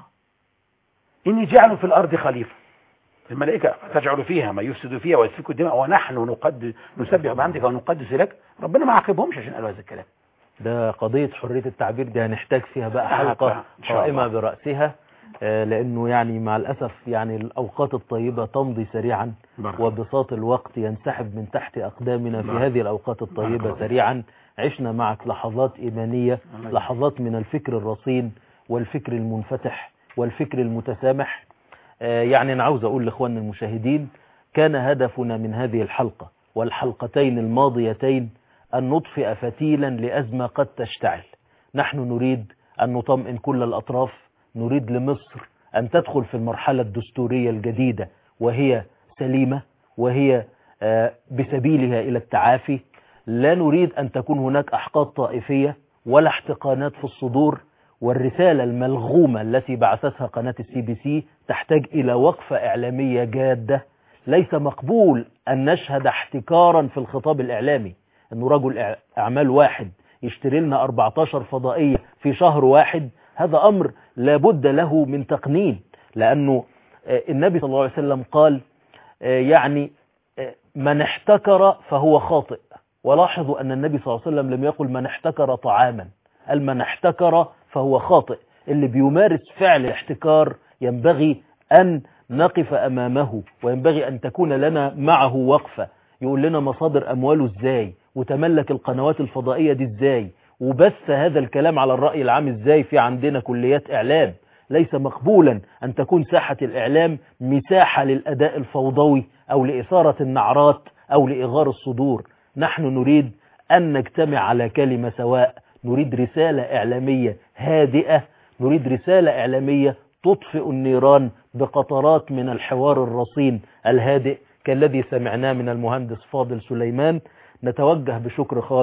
إني جعل في الأرض خليفة الملائكة تجعل فيها ما يفسد فيها ويسفك الدماء ونحن نقدس نسبح بحمدك ونقدس لك ربنا ما عاقبهمش عشان قالوا هذا الكلام ده قضية حرية التعبير دي هنحتاج فيها بقى آه، حلقة إن شاء قائمة الله. برأسها آه، لأنه يعني مع الأسف يعني الأوقات الطيبة تمضي سريعا بارك. وبساط الوقت ينسحب من تحت أقدامنا في بارك. هذه الأوقات الطيبة بارك. سريعا عشنا معك لحظات إيمانية الله لحظات من الفكر الرصين والفكر المنفتح والفكر المتسامح آه، يعني أنا عاوز أقول لإخواننا المشاهدين كان هدفنا من هذه الحلقة والحلقتين الماضيتين أن نطفئ فتيلا لأزمة قد تشتعل نحن نريد أن نطمئن كل الأطراف نريد لمصر أن تدخل في المرحلة الدستورية الجديدة وهي سليمة وهي آه، بسبيلها إلى التعافي لا نريد أن تكون هناك أحقاد طائفية ولا احتقانات في الصدور والرسالة الملغومة التي بعثتها قناة السي بي سي تحتاج إلى وقفة إعلامية جادة ليس مقبول أن نشهد احتكارا في الخطاب الإعلامي أنه رجل إع- أعمال واحد يشتري لنا 14 فضائية في شهر واحد هذا أمر لابد له من تقنين لأنه آه، النبي صلى الله عليه وسلم قال آه، يعني آه، من احتكر فهو خاطئ ولاحظوا أن النبي صلى الله عليه وسلم لم يقل من احتكر طعاما قال من احتكر فهو خاطئ اللي بيمارس فعل الاحتكار ينبغي أن نقف أمامه وينبغي أن تكون لنا معه وقفة يقول لنا مصادر أمواله إزاي وتملك القنوات الفضائية دي إزاي وبث هذا الكلام على الرأي العام إزاي في عندنا كليات إعلام ليس مقبولا أن تكون ساحة الإعلام مساحة للأداء الفوضوي أو لإثارة النعرات أو لإغار الصدور نحن نريد أن نجتمع على كلمة سواء نريد رسالة إعلامية هادئة نريد رسالة إعلامية تطفئ النيران بقطرات من الحوار الرصين الهادئ كالذي سمعناه من المهندس فاضل سليمان نتوجه بشكر خالص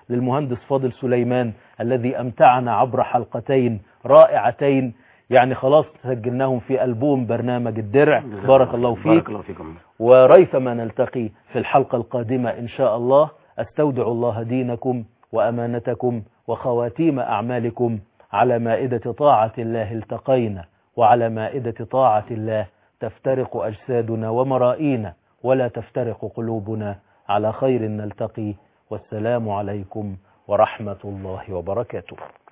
للمهندس فاضل سليمان الذي أمتعنا عبر حلقتين رائعتين يعني خلاص سجلناهم في ألبوم برنامج الدرع بارك الله فيك بارك الله فيكم وريثما نلتقي في الحلقة القادمة إن شاء الله أستودع الله دينكم وأمانتكم وخواتيم أعمالكم على مائدة طاعة الله التقينا وعلى مائدة طاعة الله تفترق أجسادنا ومرائينا ولا تفترق قلوبنا على خير نلتقي والسلام عليكم ورحمة الله وبركاته